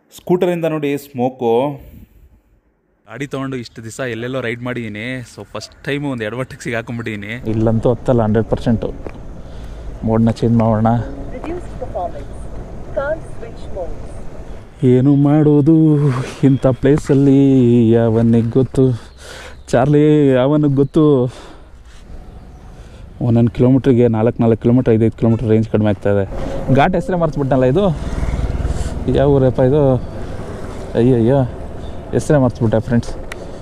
ಸ್ಕೂಟರಿಂದ ನೋಡಿ ಸ್ಮೋಕು ಗಾಡಿ ತೊಗೊಂಡು ಇಷ್ಟು ದಿವಸ ಎಲ್ಲೆಲ್ಲೋ ರೈಡ್ ಮಾಡಿದ್ದೀನಿ ಸೊ ಫಸ್ಟ್ ಟೈಮು ಒಂದು ಎಡವಟ್ಟಿಗೆ ಸಿಗಾಕೊಂಬಿಟ್ಟಿದ್ದೀನಿ ಇಲ್ಲಂತೂ ಹತ್ತಲ್ಲ ಹಂಡ್ರೆಡ್ ಪರ್ಸೆಂಟು ಮೋಡ್ನ ಚೇಂಜ್ ಮಾಡೋಣ Reduced performance. Can't switch modes. ಏನು ಮಾಡೋದು ಇಂಥ ಪ್ಲೇಸಲ್ಲಿ ಯಾವನಿಗೆ ಗೊತ್ತು ಚಾರ್ಲಿ ಯಾವನಿಗೆ ಗೊತ್ತು ಒಂದೊಂದು ಕಿಲೋಮೀಟ್ರಿಗೆ ನಾಲ್ಕು ನಾಲ್ಕು ಕಿಲೋಮೀಟ್ರ್ ಐದೈದು ಕಿಲೋಮೀಟ್ರ್ ರೇಂಜ್ ಕಡಿಮೆ ಆಗ್ತಾಯಿದೆ ಘಾಟ್ ಹೆಸರೇ ಮರ್ತ್ಬಿಟ್ಟನಲ್ಲ ಇದು ಯಾವ ಊರಪ್ಪ ಇದು ಅಯ್ಯಯ್ಯೋ ಹೆಸರೇ ಮರ್ತ್ಬಿಟ್ಟೆ ಫ್ರೆಂಡ್ಸ್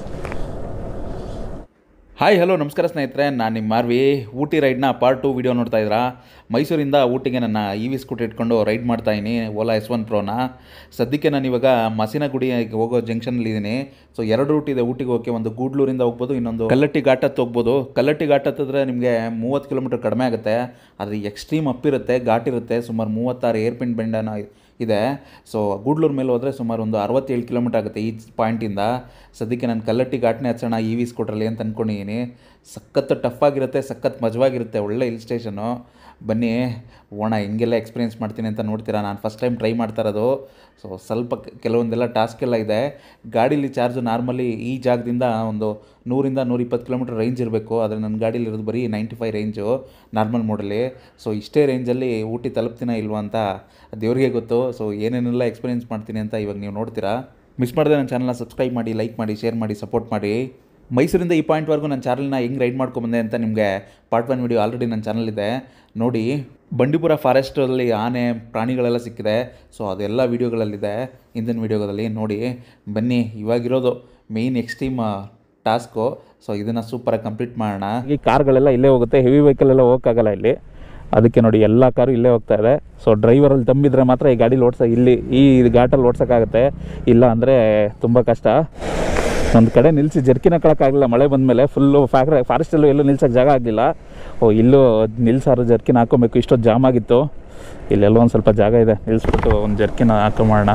ಹಾಯ್ ಹಲೋ ನಮಸ್ಕಾರ ಸ್ನೇಹಿತರೆ ನಾನು ನಿಮ್ಮ ಮಾರ್ವಿ ಊಟಿ ರೈಡ್ನ ಪಾರ್ಟ್ ಟು ವಿಡಿಯೋ ನೋಡ್ತಾ ಇದ್ದೀರಾ ಮೈಸೂರಿಂದ ಊಟಿಗೆ ನನ್ನ ಇ ವಿ ಸ್ಕೂಟರ್ ಇಟ್ಕೊಂಡು ರೈಡ್ ಮಾಡ್ತಾ ಇದ್ದೀನಿ ಓಲಾ ಎಸ್ ಒನ್ ಪ್ರೋನ ಸದ್ಯಕ್ಕೆ ನಾನು ಇವಾಗ ಮಸಿನಗುಡಿ ಹೋಗೋ ಜಂಕ್ಷನಲ್ಲಿದ್ದೀನಿ ಸೊ ಎರಡು ರೂಟ್ ಇದೆ ಊಟಿಗೆ ಹೋಗೋಕ್ಕೆ ಒಂದು ಗೂಡ್ಲೂರಿಂದ ಹೋಗ್ಬೋದು ಇನ್ನೊಂದು ಕಲ್ಲಟ್ಟಿ ಘಾಟ್ ಹತ್ತು ಹೋಗ್ಬೋದು ಕಲ್ಲಟ್ಟಿ ಘಾಟ್ ಹತ್ತಿದ್ರೆ ನಿಮಗೆ ಮೂವತ್ತು ಕಿಲೋಮೀಟರ್ ಕಡಿಮೆ ಆಗುತ್ತೆ ಆದರೆ ಎಕ್ಸ್ಟ್ರೀಮ್ ಅಪ್ ಇರುತ್ತೆ ಘಾಟ್ ಇರುತ್ತೆ ಸುಮಾರು ಮೂವತ್ತಾರು ಏರ್ಪಿನ್ ಬೆಂಡನ ಇದೆ ಸೊ ಗೂಡ್ಲೂರು ಮೇಲೆ ಹೋದರೆ ಸುಮಾರು ಒಂದು ಅರವತ್ತೇಳು ಕಿಲೋಮೀಟರ್ ಆಗುತ್ತೆ ಈ ಪಾಯಿಂಟಿಂದ ಸದ್ಯಕ್ಕೆ ನಾನು ಕಲ್ಲಟ್ಟಿ ಘಾಟ್ನೇ ಹಚ್ಚೋಣ ಇ ವಿ ಸ್ಕೂಟ್ರಲ್ಲಿ ಅಂತ ಅಂದ್ಕೊಂಡಿದ್ದೀನಿ ಸಖತ್ ಟಫ್ ಆಗಿರುತ್ತೆ ಸಖತ್ ಮಜವಾಗಿರುತ್ತೆ ಒಳ್ಳೆ ಹಿಲ್ ಸ್ಟೇಷನು ಬನ್ನಿ ಓಣ ಹೆಂಗೆಲ್ಲ ಎಕ್ಸ್ಪೀರಿಯೆನ್ಸ್ ಮಾಡ್ತೀನಿ ಅಂತ ನೋಡ್ತೀರಾ ನಾನು ಫಸ್ಟ್ ಟೈಮ್ ಟ್ರೈ ಮಾಡ್ತಾ ಇರೋದು ಸೊ ಸ್ವಲ್ಪ ಕೆ- ಕೆಲವೊಂದೆಲ್ಲ ಟಾಸ್ಕ್ ಎಲ್ಲ ಇದೆ ಗಾಡೀಲಿ ಚಾರ್ಜು ನಾರ್ಮಲಿ ಈ ಜಾಗದಿಂದ ಒಂದು ನೂರಿಂದ ನೂರಿಪ್ಪತ್ತು ಕಿಲೋಮೀಟರ್ ರೇಂಜ್ ಇರಬೇಕು ಆದರೆ ನನ್ನ ಗಾಡೀಲಿ ಇರೋದು ಬರೀ ನೈಂಟಿ ಫೈವ್ ರೇಂಜು ನಾರ್ಮಲ್ ಮೋಡಲ್ಲಿ ಸೊ ಇಷ್ಟೇ ರೇಂಜಲ್ಲಿ ಊಟಿ ತಲುಪ್ತೀನ ಇಲ್ವಾ ಅಂತ ದೇವರಿಗೆ ಗೊತ್ತು ಸೊ ಏನೇನೆಲ್ಲ ಎಕ್ಸ್ಪೀರಿಯೆನ್ಸ್ ಮಾಡ್ತೀನಿ ಅಂತ ಇವಾಗ ನೀವು ನೋಡ್ತೀರಾ ಮಿಸ್ ಮಾಡಿದೆ ನನ್ನ ಚಾನಲ್ನ ಸಬ್ಸ್ಕ್ರೈಬ್ ಮಾಡಿ ಲೈಕ್ ಮಾಡಿ ಶೇರ್ ಮಾಡಿ ಸಪೋರ್ಟ್ ಮಾಡಿ ಮೈಸೂರಿಂದ ಈ ಪಾಯಿಂಟ್ವರೆಗೂ ನನ್ನ ಚಾನಲ್ನ ಹೆಂಗೆ ರೈಡ್ ಮಾಡ್ಕೊಂಬಂದೆ ಅಂತ ನಿಮಗೆ ಪಾರ್ಟ್ ಒನ್ ವಿಡಿಯೋ ಆಲ್ರೆಡಿ ನನ್ನ ಚಾನಲ್ ಇದೆ ನೋಡಿ ಬಂಡೀಪುರ ಫಾರೆಸ್ಟಲ್ಲಿ ಆನೆ ಪ್ರಾಣಿಗಳೆಲ್ಲ ಸಿಕ್ಕಿದೆ ಸೊ ಅದೆಲ್ಲ ವೀಡಿಯೋಗಳಲ್ಲಿದೆ ಹಿಂದಿನ ವೀಡಿಯೋಗಳಲ್ಲಿ ನೋಡಿ ಬನ್ನಿ ಇವಾಗಿರೋದು ಮೇಯ್ನ್ ಎಕ್ಸ್ಟ್ರೀಮ್ ಟಾಸ್ಕು ಸೊ ಇದನ್ನು ಸೂಪರಾಗಿ ಕಂಪ್ಲೀಟ್ ಮಾಡೋಣ ಈ ಕಾರ್ಗಳೆಲ್ಲ ಇಲ್ಲೇ ಹೋಗುತ್ತೆ ಹೆವಿ ವೆಹಿಕಲ್ ಎಲ್ಲ ಹೋಗೋಕ್ಕಾಗಲ್ಲ ಇಲ್ಲಿ ಅದಕ್ಕೆ ನೋಡಿ ಎಲ್ಲ ಕಾರು ಇಲ್ಲೇ ಹೋಗ್ತಾ ಇದೆ ಸೊ ಡ್ರೈವರಲ್ಲಿ ತಂಬಿದ್ರೆ ಮಾತ್ರ ಈ ಗಾಡೀಲಿ ಓಡ್ಸ ಇಲ್ಲಿ ಈ ಘಾಟಲ್ಲಿ ಓಡ್ಸೋಕ್ಕಾಗತ್ತೆ ಇಲ್ಲ ಅಂದರೆ ತುಂಬ ಕಷ್ಟ ಒಂದು ಕಡೆ ನಿಲ್ಲಿಸಿ ಜರ್ಕಿನ ಕಳಕ್ಕಾಗಲಿಲ್ಲ ಮಳೆ ಬಂದಮೇಲೆ ಫುಲ್ಲು ಫ್ಯಾಕ್ಟ್ರಿ ಫಾರೆಸ್ಟಲ್ಲೂ ಎಲ್ಲೂ ನಿಲ್ಸೋಕ್ಕೆ ಜಾಗ ಆಗಲಿಲ್ಲ ಓ ಇಲ್ಲೂ ನಿಲ್ಸಾರು ಜರ್ಕಿನ ಹಾಕ್ಕೊಬೇಕು ಇಷ್ಟೊತ್ತು ಜಾಮ್ ಆಗಿತ್ತು ಇಲ್ಲೆಲ್ಲೋ ಒಂದು ಸ್ವಲ್ಪ ಜಾಗ ಇದೆ ನಿಲ್ಲಿಸ್ಬಿಟ್ಟು ಒಂದು ಜರ್ಕಿನ ಹಾಕೊಂಬೋಣ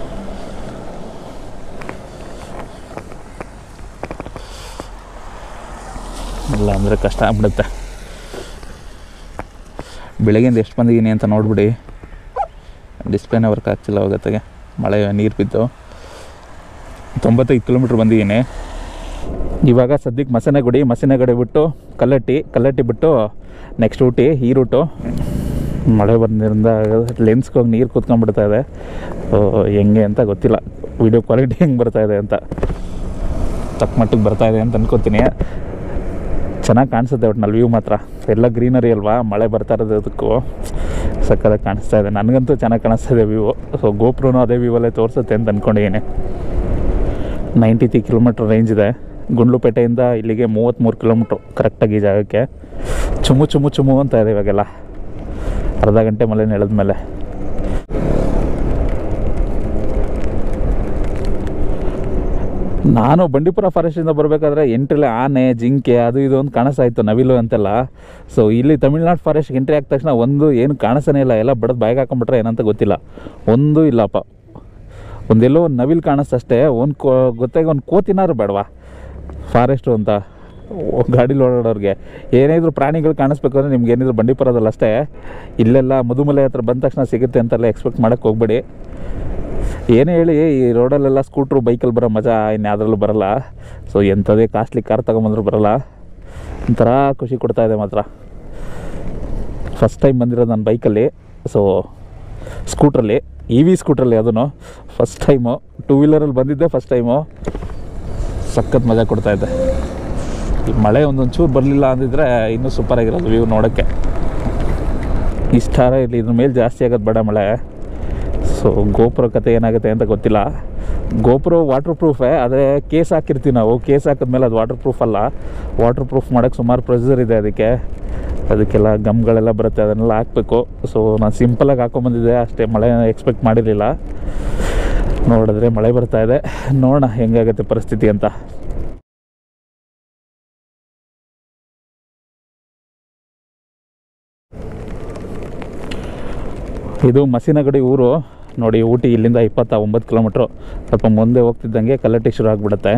ಇಲ್ಲ ಅಂದರೆ ಕಷ್ಟ ಆಗ್ಬಿಡುತ್ತೆ ಬೆಳಗ್ಗೆಯಿಂದ ಎಷ್ಟು ಬಂದಿದ್ದೀನಿ ಅಂತ ನೋಡ್ಬಿಡಿ ಡಿಸ್ಪ್ಲೇನೇ ವರ್ಕ್ ಆಗ್ತಿಲ್ಲ ಹೋಗತ್ತಿಗೆ ಮಳೆ ನೀರು ಬಿದ್ದು ತೊಂಬತ್ತೈದು ಕಿಲೋಮೀಟ್ರ್ ಬಂದಿದ್ದೀನಿ ಇವಾಗ ಸದ್ಯಕ್ಕೆ ಮಸನಗುಡಿ ಮಸನಗುಡಿ ಬಿಟ್ಟು ಕಲ್ಲಟ್ಟಿ ಕಲ್ಲಟ್ಟಿ ಬಿಟ್ಟು ನೆಕ್ಸ್ಟ್ ಊಟಿ ಈ ರೂಟು ಮಳೆ ಬಂದಿರಿಂದ ಲೆನ್ಸ್ಗೆ ಹೋಗಿ ನೀರು ಕೂತ್ಕೊಂಡ್ಬಿಡ್ತಾ ಇದೆ ಸೊ ಹೆಂಗೆ ಅಂತ ಗೊತ್ತಿಲ್ಲ ವಿಡಿಯೋ ಕ್ವಾಲಿಟಿ ಹೆಂಗೆ ಬರ್ತಾ ಇದೆ ಅಂತ ತಕ್ಕ ಮಟ್ಟಿಗೆ ಬರ್ತಾ ಇದೆ ಅಂತ ಅನ್ಕೋತೀನಿ ಚೆನ್ನಾಗಿ ಕಾಣಿಸುತ್ತೆ ಒಟ್ನಲ್ಲಿ ವ್ಯೂ ಮಾತ್ರ ಎಲ್ಲ ಗ್ರೀನರಿ ಅಲ್ವಾ ಮಳೆ ಬರ್ತಾ ಇರೋದಕ್ಕೂ ಸಕ್ಕತ್ತಾಗಿ ಕಾಣಿಸ್ತಾ ಇದೆ ನನಗಂತೂ ಚೆನ್ನಾಗಿ ಕಾಣಿಸ್ತಾ ಇದೆ ವ್ಯೂ ಸೊ ಗೋಪ್ರನು ಅದೇ ವ್ಯೂವಲ್ಲೇ ತೋರಿಸುತ್ತೆ ಅಂತ ಅಂದ್ಕೊಂಡಿದ್ದೀನಿ ನೈಂಟಿ ತ್ರೀ ಕಿಲೋಮೀಟ್ರ್ ರೇಂಜ್ ಇದೆ ಗುಂಡ್ಲುಪೇಟೆಯಿಂದ ಇಲ್ಲಿಗೆ ಮೂವತ್ತ್ಮೂರು ಕಿಲೋಮೀಟ್ರು ಕರೆಕ್ಟಾಗಿ ಈ ಜಾಗಕ್ಕೆ ಚುಮು ಚುಮು ಚುಮು ಅಂತ ಇದೆ ಇವಾಗೆಲ್ಲ ಅರ್ಧ ಗಂಟೆ ಮಳೆ ನೆಳೆದ್ಮೇಲೆ ನಾನು ಬಂಡೀಪುರ ಫಾರೆಸ್ಟಿಂದ ಬರಬೇಕಾದ್ರೆ ಎಂಟ್ರಲ್ಲಿ ಆನೆ ಜಿಂಕೆ ಅದು ಇದು ಅಂತ ಕಾಣಿಸ್ತಾ ಇತ್ತು ನವಿಲು ಅಂತೆಲ್ಲ ಸೊ ಇಲ್ಲಿ ತಮಿಳ್ನಾಡು ಫಾರೆಸ್ಟ್ಗೆ ಎಂಟ್ರಿ ಆದ ತಕ್ಷಣ ಒಂದು ಏನು ಕಾಣಿಸ್ತಾನೆ ಇಲ್ಲ ಎಲ್ಲ ಬಡದು ಬಾಯಿಗೆ ಹಾಕೊಂಡ್ಬಿಟ್ರೆ ಏನಂತ ಗೊತ್ತಿಲ್ಲ ಒಂದು ಇಲ್ಲಪ್ಪ ಒಂದೆಲ್ಲೋ ಒಂದು ನವಿಲು ಕಾಣಿಸ್ತಷ್ಟೇ ಒಂದು ಕೋ ಗೊತ್ತಾಗ ಒಂದು ಕೋತಿನಾರು ಬೇಡವಾ ಫಾರೆಸ್ಟು ಅಂತ ಓ- ಗಾಡೀಲಿ ಓಡಾಡೋರಿಗೆ ಏನಿದ್ರು ಪ್ರಾಣಿಗಳು ಕಾಣಿಸ್ಬೇಕು ಅಂದರೆ ನಿಮ್ಗೆ ಏನಿದ್ರು ಬಂಡೀಪುರದಲ್ಲಿ ಅಷ್ಟೇ ಇಲ್ಲೆಲ್ಲ ಮಧುಮಲೆ ಹತ್ರ ಬಂದ ತಕ್ಷಣ ಸಿಗುತ್ತೆ ಅಂತೆಲ್ಲ ಎಕ್ಸ್ಪೆಕ್ಟ್ ಮಾಡೋಕ್ಕೆ ಹೋಗ್ಬೇಡಿ ಏನೇ ಹೇಳಿ ಈ ರೋಡಲ್ಲೆಲ್ಲ ಸ್ಕೂಟ್ರು ಬೈಕಲ್ಲಿ ಬರೋ ಮಜಾ ಇನ್ನು ಯಾವುದ್ರಲ್ಲೂ ಬರಲ್ಲ ಸೊ ಎಂಥದೇ ಕಾಸ್ಟ್ಲಿ ಕಾರ್ ತೊಗೊಂಬಂದ್ರೂ ಬರಲ್ಲ ಒಂಥರ ಖುಷಿ ಕೊಡ್ತಾ ಇದೆ ಮಾತ್ರ ಫಸ್ಟ್ ಟೈಮ್ ಬಂದಿರೋದು ನನ್ನ ಬೈಕಲ್ಲಿ ಸೊ ಸ್ಕೂಟ್ರಲ್ಲಿ ಇ ವಿ ಸ್ಕೂಟ್ರಲ್ಲಿ ಅದನ್ನು ಫಸ್ಟ್ ಟೈಮು ಟೂ ವೀಲರಲ್ಲಿ ಬಂದಿದ್ದೆ ಫಸ್ಟ್ ಟೈಮು ಸಖತ್ ಮಜಾ ಕೊಡ್ತಾ ಇದೆ ಈ ಮಳೆ ಒಂದೊಂದು ಚೂರು ಬರಲಿಲ್ಲ ಅಂದಿದ್ರೆ ಇನ್ನೂ ಸೂಪರಾಗಿರೋದು ವ್ಯೂ ನೋಡೋಕ್ಕೆ ಇಷ್ಟಾರ ಇರಲಿ ಇದ್ರ ಮೇಲೆ ಜಾಸ್ತಿ ಆಗೋದು ಬೇಡ ಮಳೆ ಸೊ ಗೋಪುರ ಕತೆ ಏನಾಗುತ್ತೆ ಅಂತ ಗೊತ್ತಿಲ್ಲ ಗೋಪುರ ವಾಟರ್ ಪ್ರೂಫೇ ಆದರೆ ಕೇಸ್ ಹಾಕಿರ್ತೀವಿ ನಾವು ಕೇಸ್ ಹಾಕಿದ್ಮೇಲೆ ಅದು ವಾಟರ್ ಪ್ರೂಫ್ ಅಲ್ಲ ವಾಟರ್ ಪ್ರೂಫ್ ಮಾಡೋಕ್ಕೆ ಸುಮಾರು ಪ್ರೆಷರ್ ಇದೆ ಅದಕ್ಕೆ ಅದಕ್ಕೆಲ್ಲ ಗಮ್ಗಳೆಲ್ಲ ಬರುತ್ತೆ ಅದನ್ನೆಲ್ಲ ಹಾಕಬೇಕು ಸೊ ನಾನು ಸಿಂಪಲಾಗಿ ಹಾಕೊಂಬಂದಿದ್ದೆ ಅಷ್ಟೇ ಮಳೆ ಎಕ್ಸ್ಪೆಕ್ಟ್ ಮಾಡಿರಲಿಲ್ಲ ನೋಡಿದ್ರೆ ಮಳೆ ಬರ್ತಾ ಇದೆ ನೋಡೋಣ ಹೆಂಗಾಗುತ್ತೆ ಪರಿಸ್ಥಿತಿ ಅಂತ ಇದು ಮಸಿನಗಡಿ ಊರು ನೋಡಿ ಊಟಿ ಇಲ್ಲಿಂದ ಇಪ್ಪತ್ತ ಒಂಬತ್ತು ಕಿಲೋಮೀಟ್ರು ಸ್ವಲ್ಪ ಮುಂದೆ ಹೋಗ್ತಿದ್ದಂಗೆ ಕಲ್ಲಟ್ಟಿ ಶುರು ಆಗಿಬಿಡುತ್ತೆ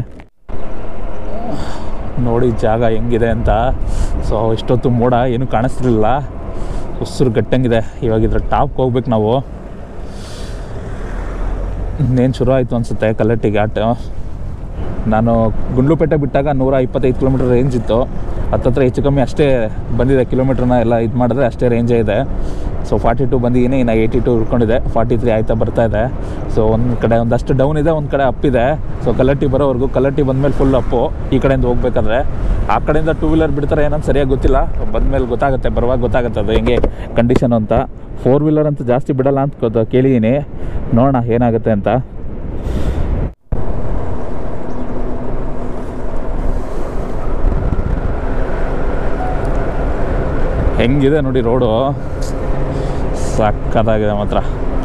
ನೋಡಿ ಜಾಗ ಹೆಂಗಿದೆ ಅಂತ ಸೊ ಇಷ್ಟೊತ್ತು ಮೋಡ ಏನೂ ಕಾಣಿಸ್ತಿರ್ಲಿಲ್ಲ ಉಸಿರು ಗಟ್ಟಂಗಿದೆ ಇವಾಗ ಇದ್ರ ಟಾಪ್ಗೆ ಹೋಗ್ಬೇಕು ನಾವು ಇನ್ನೇನು ಶುರು ಆಯಿತು ಅನಿಸುತ್ತೆ ಕಲ್ಲಟ್ಟಿ ಘಾಟ್ ನಾನು ಗುಂಡ್ಲುಪೇಟೆ ಬಿಟ್ಟಾಗ ನೂರ ಇಪ್ಪತ್ತೈದು ಕಿಲೋಮೀಟರ್ ರೇಂಜ್ ಇತ್ತು ಹತ್ತತ್ರ ಹೆಚ್ಚು ಕಮ್ಮಿ ಅಷ್ಟೇ ಬಂದಿದೆ ಕಿಲೋಮೀಟ್ರನ್ನ ಎಲ್ಲ ಇದು ಮಾಡಿದ್ರೆ ಅಷ್ಟೇ ರೇಂಜೇ ಇದೆ ಸೊ ಫಾರ್ಟಿ ಟು ಬಂದಿದ್ದೀನಿ ಇನ್ನು ಏಯ್ಟಿ ಟು ಉಳ್ಕೊಂಡಿದೆ ಫಾರ್ಟಿ ತ್ರೀ ಆಯ್ತಾ ಬರ್ತಾ ಇದೆ ಸೊ ಒಂದು ಕಡೆ ಒಂದಷ್ಟು ಡೌನ್ ಇದೆ ಒಂದು ಕಡೆ ಅಪ್ ಇದೆ ಸೊ ಕಲ್ಲಟ್ಟಿ ಬರೋವರೆಗೂ ಕಲ್ಲಟ್ಟಿ ಬಂದಮೇಲೆ ಫುಲ್ ಅಪ್ಪು ಈ ಕಡೆಯಿಂದ ಹೋಗ್ಬೇಕಾದ್ರೆ ಆ ಕಡೆಯಿಂದ ಟೂ ವೀಲರ್ ಬಿಡ್ತಾರೆ ಏನಂತ ಸರಿಯಾಗಿ ಗೊತ್ತಿಲ್ಲ ಬಂದಮೇಲೆ ಗೊತ್ತಾಗುತ್ತೆ ಬರುವಾಗ ಗೊತ್ತಾಗುತ್ತೆ ಅದು ಹೆಂಗೆ ಕಂಡೀಷನ್ ಅಂತ ಫೋರ್ ವೀಲರ್ ಅಂತೂ ಜಾಸ್ತಿ ಬಿಡಲ್ಲ ಅಂತ ಗೊತ್ತ- ಕೇಳಿದ್ದೀನಿ ನೋಡೋಣ ಏನಾಗುತ್ತೆ ಅಂತ ಹೆಂಗಿದೆ ನೋಡಿ ರೋಡು ಸಕ್ಕತ್ತಾಗಿದೆ ಮಾತ್ರ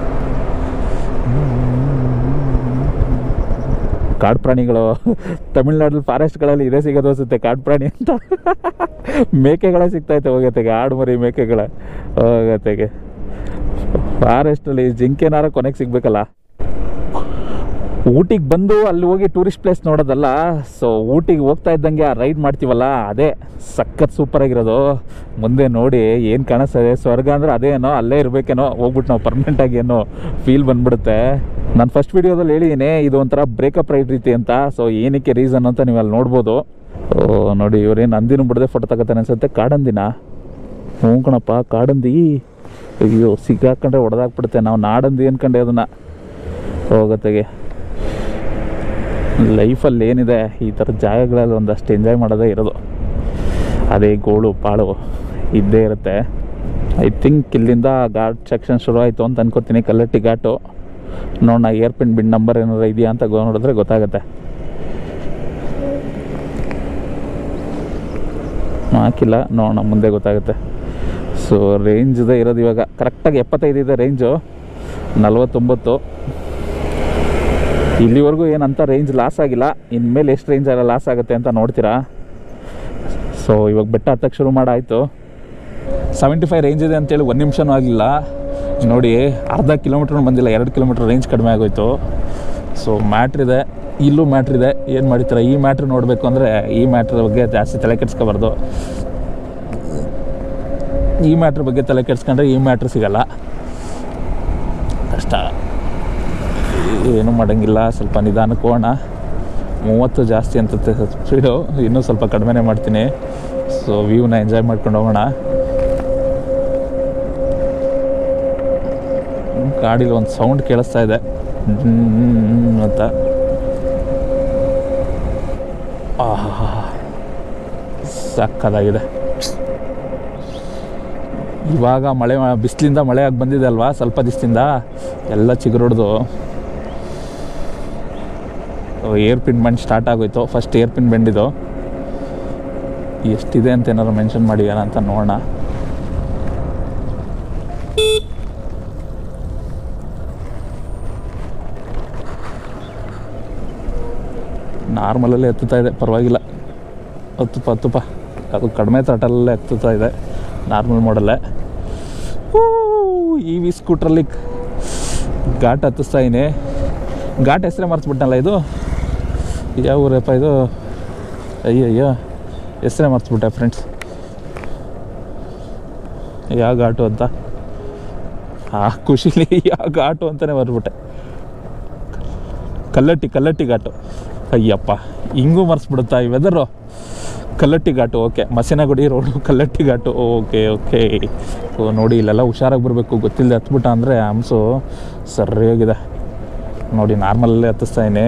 ಕಾಡು ಪ್ರಾಣಿಗಳು ತಮಿಳ್ನಾಡಲ್ಲಿ ಫಾರೆಸ್ಟ್ಗಳಲ್ಲಿ ಇದೇ ಸಿಗೋದು ಅನಿಸುತ್ತೆ ಕಾಡು ಪ್ರಾಣಿ ಅಂತ ಮೇಕೆಗಳೇ ಸಿಗ್ತೈತೆ ಹೋಗತ್ತೆಗೆ ಆಡು ಮರಿ ಮೇಕೆಗಳ ಹೋಗತ್ತೆಗೆ ಫಾರೆಸ್ಟಲ್ಲಿ ಜಿಂಕೆನಾರ ಕೊನೆಗೆ ಸಿಗ್ಬೇಕಲ್ಲ ಊಟಿಗೆ ಬಂದು ಅಲ್ಲಿ ಹೋಗಿ ಟೂರಿಸ್ಟ್ ಪ್ಲೇಸ್ ನೋಡೋದಲ್ಲ ಸೊ ಊಟಿಗೆ ಹೋಗ್ತಾ ಇದ್ದಂಗೆ ಆ ರೈಡ್ ಮಾಡ್ತೀವಲ್ಲ ಅದೇ ಸಖತ್ ಸೂಪರ್ ಆಗಿರೋದು ಮುಂದೆ ನೋಡಿ ಏನು ಕಾಣಿಸ್ತದೆ ಸ್ವರ್ಗ ಅಂದ್ರೆ ಅದೇನೋ ಅಲ್ಲೇ ಇರಬೇಕೇನೋ ಹೋಗ್ಬಿಟ್ಟು ನಾವು ಪರ್ಮನೆಂಟಾಗಿ ಏನೋ ಫೀಲ್ ಬಂದ್ಬಿಡುತ್ತೆ ನಾನು ಫಸ್ಟ್ ವೀಡಿಯೋದಲ್ಲಿ ಹೇಳಿದ್ದೀನಿ ಇದು ಒಂಥರ ಬ್ರೇಕಪ್ ರೈಡ್ ರೀತಿ ಅಂತ ಸೊ ಏನಕ್ಕೆ ರೀಸನ್ ಅಂತ ನೀವು ಅಲ್ಲಿ ನೋಡ್ಬೋದು ಓ ನೋಡಿ ಇವ್ರೇನು ನಂದಿನೂ ಬಿಡದೆ ಫೋಟೋ ತಗೋತಾನೆ ಅನ್ಸುತ್ತೆ ಕಾಡಂದಿನ ಹ್ಞೂ ಕಣಪ್ಪ ಕಾಡಂದಿ ಅಯ್ಯೋ ಸಿಕ್ಕಾಕೊಂಡ್ರೆ ಹೊಡೆದಾಕ್ಬಿಡುತ್ತೆ ನಾವು ನಾಡಂದಿ ಅನ್ಕೊಂಡೆ ಅದನ್ನು ಹೋಗತ್ತೆಗೆ ಲೈಫಲ್ಲಿ ಏನಿದೆ ಈ ಥರ ಜಾಗಗಳಲ್ಲಿ ಒಂದಷ್ಟು ಎಂಜಾಯ್ ಮಾಡೋದೇ ಇರೋದು ಅದೇ ಗೋಳು ಪಾಳು ಇದ್ದೇ ಇರುತ್ತೆ ಐ ಥಿಂಕ್ ಇಲ್ಲಿಂದ ಘಾಟ್ ಸೆಕ್ಷನ್ ಶುರು ಆಯಿತು ಅಂತ ಅನ್ಕೋತೀನಿ ಕಲ್ಲಟ್ಟಿ ಘಾಟು ನೋಡೋಣ ಏರ್ ಪಿನ್ ಬಿನ್ ನಂಬರ್ ಏನಾರು ಇದೆಯಾ ಅಂತ ಗೊ- ನೋಡಿದ್ರೆ ಗೊತ್ತಾಗುತ್ತೆ ಹಾಕಿಲ್ಲ ನೋಡೋಣ ಮುಂದೆ ಗೊತ್ತಾಗುತ್ತೆ ಸೊ ರೇಂಜ್ ಇದೆ ಇರೋದು ಇವಾಗ ಕರೆಕ್ಟಾಗಿ ಎಪ್ಪತ್ತೈದು ಇದೆ ರೇಂಜು ನಲ್ವತ್ತೊಂಬತ್ತು ಇಲ್ಲಿವರೆಗೂ ಏನಂತ ರೇಂಜ್ ಲಾಸ್ ಆಗಿಲ್ಲ ಇನ್ಮೇಲೆ ಎಷ್ಟು ರೇಂಜ್ ಎಲ್ಲ ಲಾಸ್ ಆಗುತ್ತೆ ಅಂತ ನೋಡ್ತೀರಾ ಸೊ ಇವಾಗ ಬೆಟ್ಟ ಹತ್ತಕ್ಕೆ ಶುರು ಮಾಡಾಯಿತು ಸೆವೆಂಟಿ ಫೈವ್ ರೇಂಜ್ ಇದೆ ಅಂತೇಳಿ ಒಂದು ನಿಮಿಷನೂ ಆಗಲಿಲ್ಲ ನೋಡಿ ಅರ್ಧ ಕಿಲೋಮೀಟ್ರ್ ಬಂದಿಲ್ಲ ಎರಡು ಕಿಲೋಮೀಟ್ರ್ ರೇಂಜ್ ಕಡಿಮೆ ಆಗೋಯ್ತು ಸೊ ಮ್ಯಾಟ್ರ್ ಇದೆ ಇಲ್ಲೂ ಮ್ಯಾಟ್ರ್ ಇದೆ ಏನು ಮಾಡ್ತೀರಾ ಈ ಮ್ಯಾಟ್ರ್ ನೋಡಬೇಕು ಅಂದರೆ ಈ ಮ್ಯಾಟ್ರ್ ಬಗ್ಗೆ ಜಾಸ್ತಿ ತಲೆ ಕೆಡಿಸ್ಕೋಬಾರ್ದು ಈ ಮ್ಯಾಟ್ರ್ ಬಗ್ಗೆ ತಲೆ ಕೆಡಿಸ್ಕೊಂಡ್ರೆ ಈ ಮ್ಯಾಟ್ರ್ ಸಿಗಲ್ಲ ಕಷ್ಟ ಏನು ಮಾಡೋಂಗಿಲ್ಲ ಸ್ವಲ್ಪ ನಿಧಾನಕ್ಕೆ ಹೋಗೋಣ ಮೂವತ್ತು ಜಾಸ್ತಿ ಅಂತತೆ ಸ್ಪೀಡು ಇನ್ನೂ ಸ್ವಲ್ಪ ಕಡಿಮೆನೇ ಮಾಡ್ತೀನಿ ಸೊ ವ್ಯೂನ ಎಂಜಾಯ್ ಮಾಡ್ಕೊಂಡು ಹೋಗೋಣ ಗಾಡೀಲಿ ಒಂದು ಸೌಂಡ್ ಕೇಳಿಸ್ತಾ ಇದೆ ಡ್ಮ್ ಅಂತ ಆಹಾ ಸಕ್ಕದಾಗಿದೆ ಇವಾಗ ಮಳೆ ಬಿಸಿಲಿಂದ ಮಳೆ ಆಗಿ ಬಂದಿದೆ ಅಲ್ವಾ ಸ್ವಲ್ಪ ದಿವಸದಿಂದ ಎಲ್ಲ ಚಿಗುರೊಡ್ದು ಏರ್ ಪಿನ್ ಬಂಡ್ ಸ್ಟಾರ್ಟ್ ಆಗೋಯ್ತು ಫಸ್ಟ್ ಏರ್ ಪಿನ್ ಬೆಂಡಿದು ಎಷ್ಟಿದೆ ಅಂತ ಏನಾದ್ರು ಮೆನ್ಷನ್ ಮಾಡಿದಾನ ಅಂತ ನೋಡೋಣ ನಾರ್ಮಲಲ್ಲಿ ಎತ್ತುತ್ತಾ ಇದೆ ಪರವಾಗಿಲ್ಲ ಹತ್ತುಪ ಹತ್ತುಪ ಅದು ಕಡಿಮೆ ತಟಲ್ಲೇ ಎತ್ತುತ್ತಾ ಇದೆ ನಾರ್ಮಲ್ ಮಾಡಲ್ಲೇ ಇ ವಿ ಸ್ಕೂಟ್ರಲ್ಲಿ ಘಾಟ್ ಹತ್ತಿಸ್ತಾ ಇದೀನಿ ಘಾಟ್ ಹೆಸರೇ ಮರ್ತ್ಬಿಟ್ಟನಲ್ಲ ಇದು ಯಾವ ಊರಪ್ಪ ಇದು ಅಯ್ಯೋ ಅಯ್ಯೋ ಹೆಸರೇ ಮರ್ತ್ಬಿಟ್ಟೆ ಫ್ರೆಂಡ್ಸ್ ಯಾವ ಘಾಟು ಅಂತ ಆ ಖುಷಿಲಿ ಯಾವ ಘಾಟು ಅಂತಲೇ ಮರ್ಬಿಟ್ಟೆ ಕಲ್ಲಟ್ಟಿ ಕಲ್ಲಟ್ಟಿ ಘಾಟು ಅಯ್ಯಪ್ಪ ಹಿಂಗೂ ಮರ್ಸ್ಬಿಡುತ್ತಾ ಈ weather Kalhatti ghat okay Masinagudi road Kalhatti ghat okay okay so ನೋಡಿ ಇಲ್ಲೆಲ್ಲ ಹುಷಾರಾಗಿ ಬರಬೇಕು ಗೊತ್ತಿಲ್ಲದೆ ಹತ್ಬಿಟ್ಟ ಅಂದರೆ ಹಂಸು ಸರಿಯಾಗಿದೆ ನೋಡಿ ನಾರ್ಮಲಲ್ಲೇ ಹತ್ತಿಸ್ತಾ ಇದೀನಿ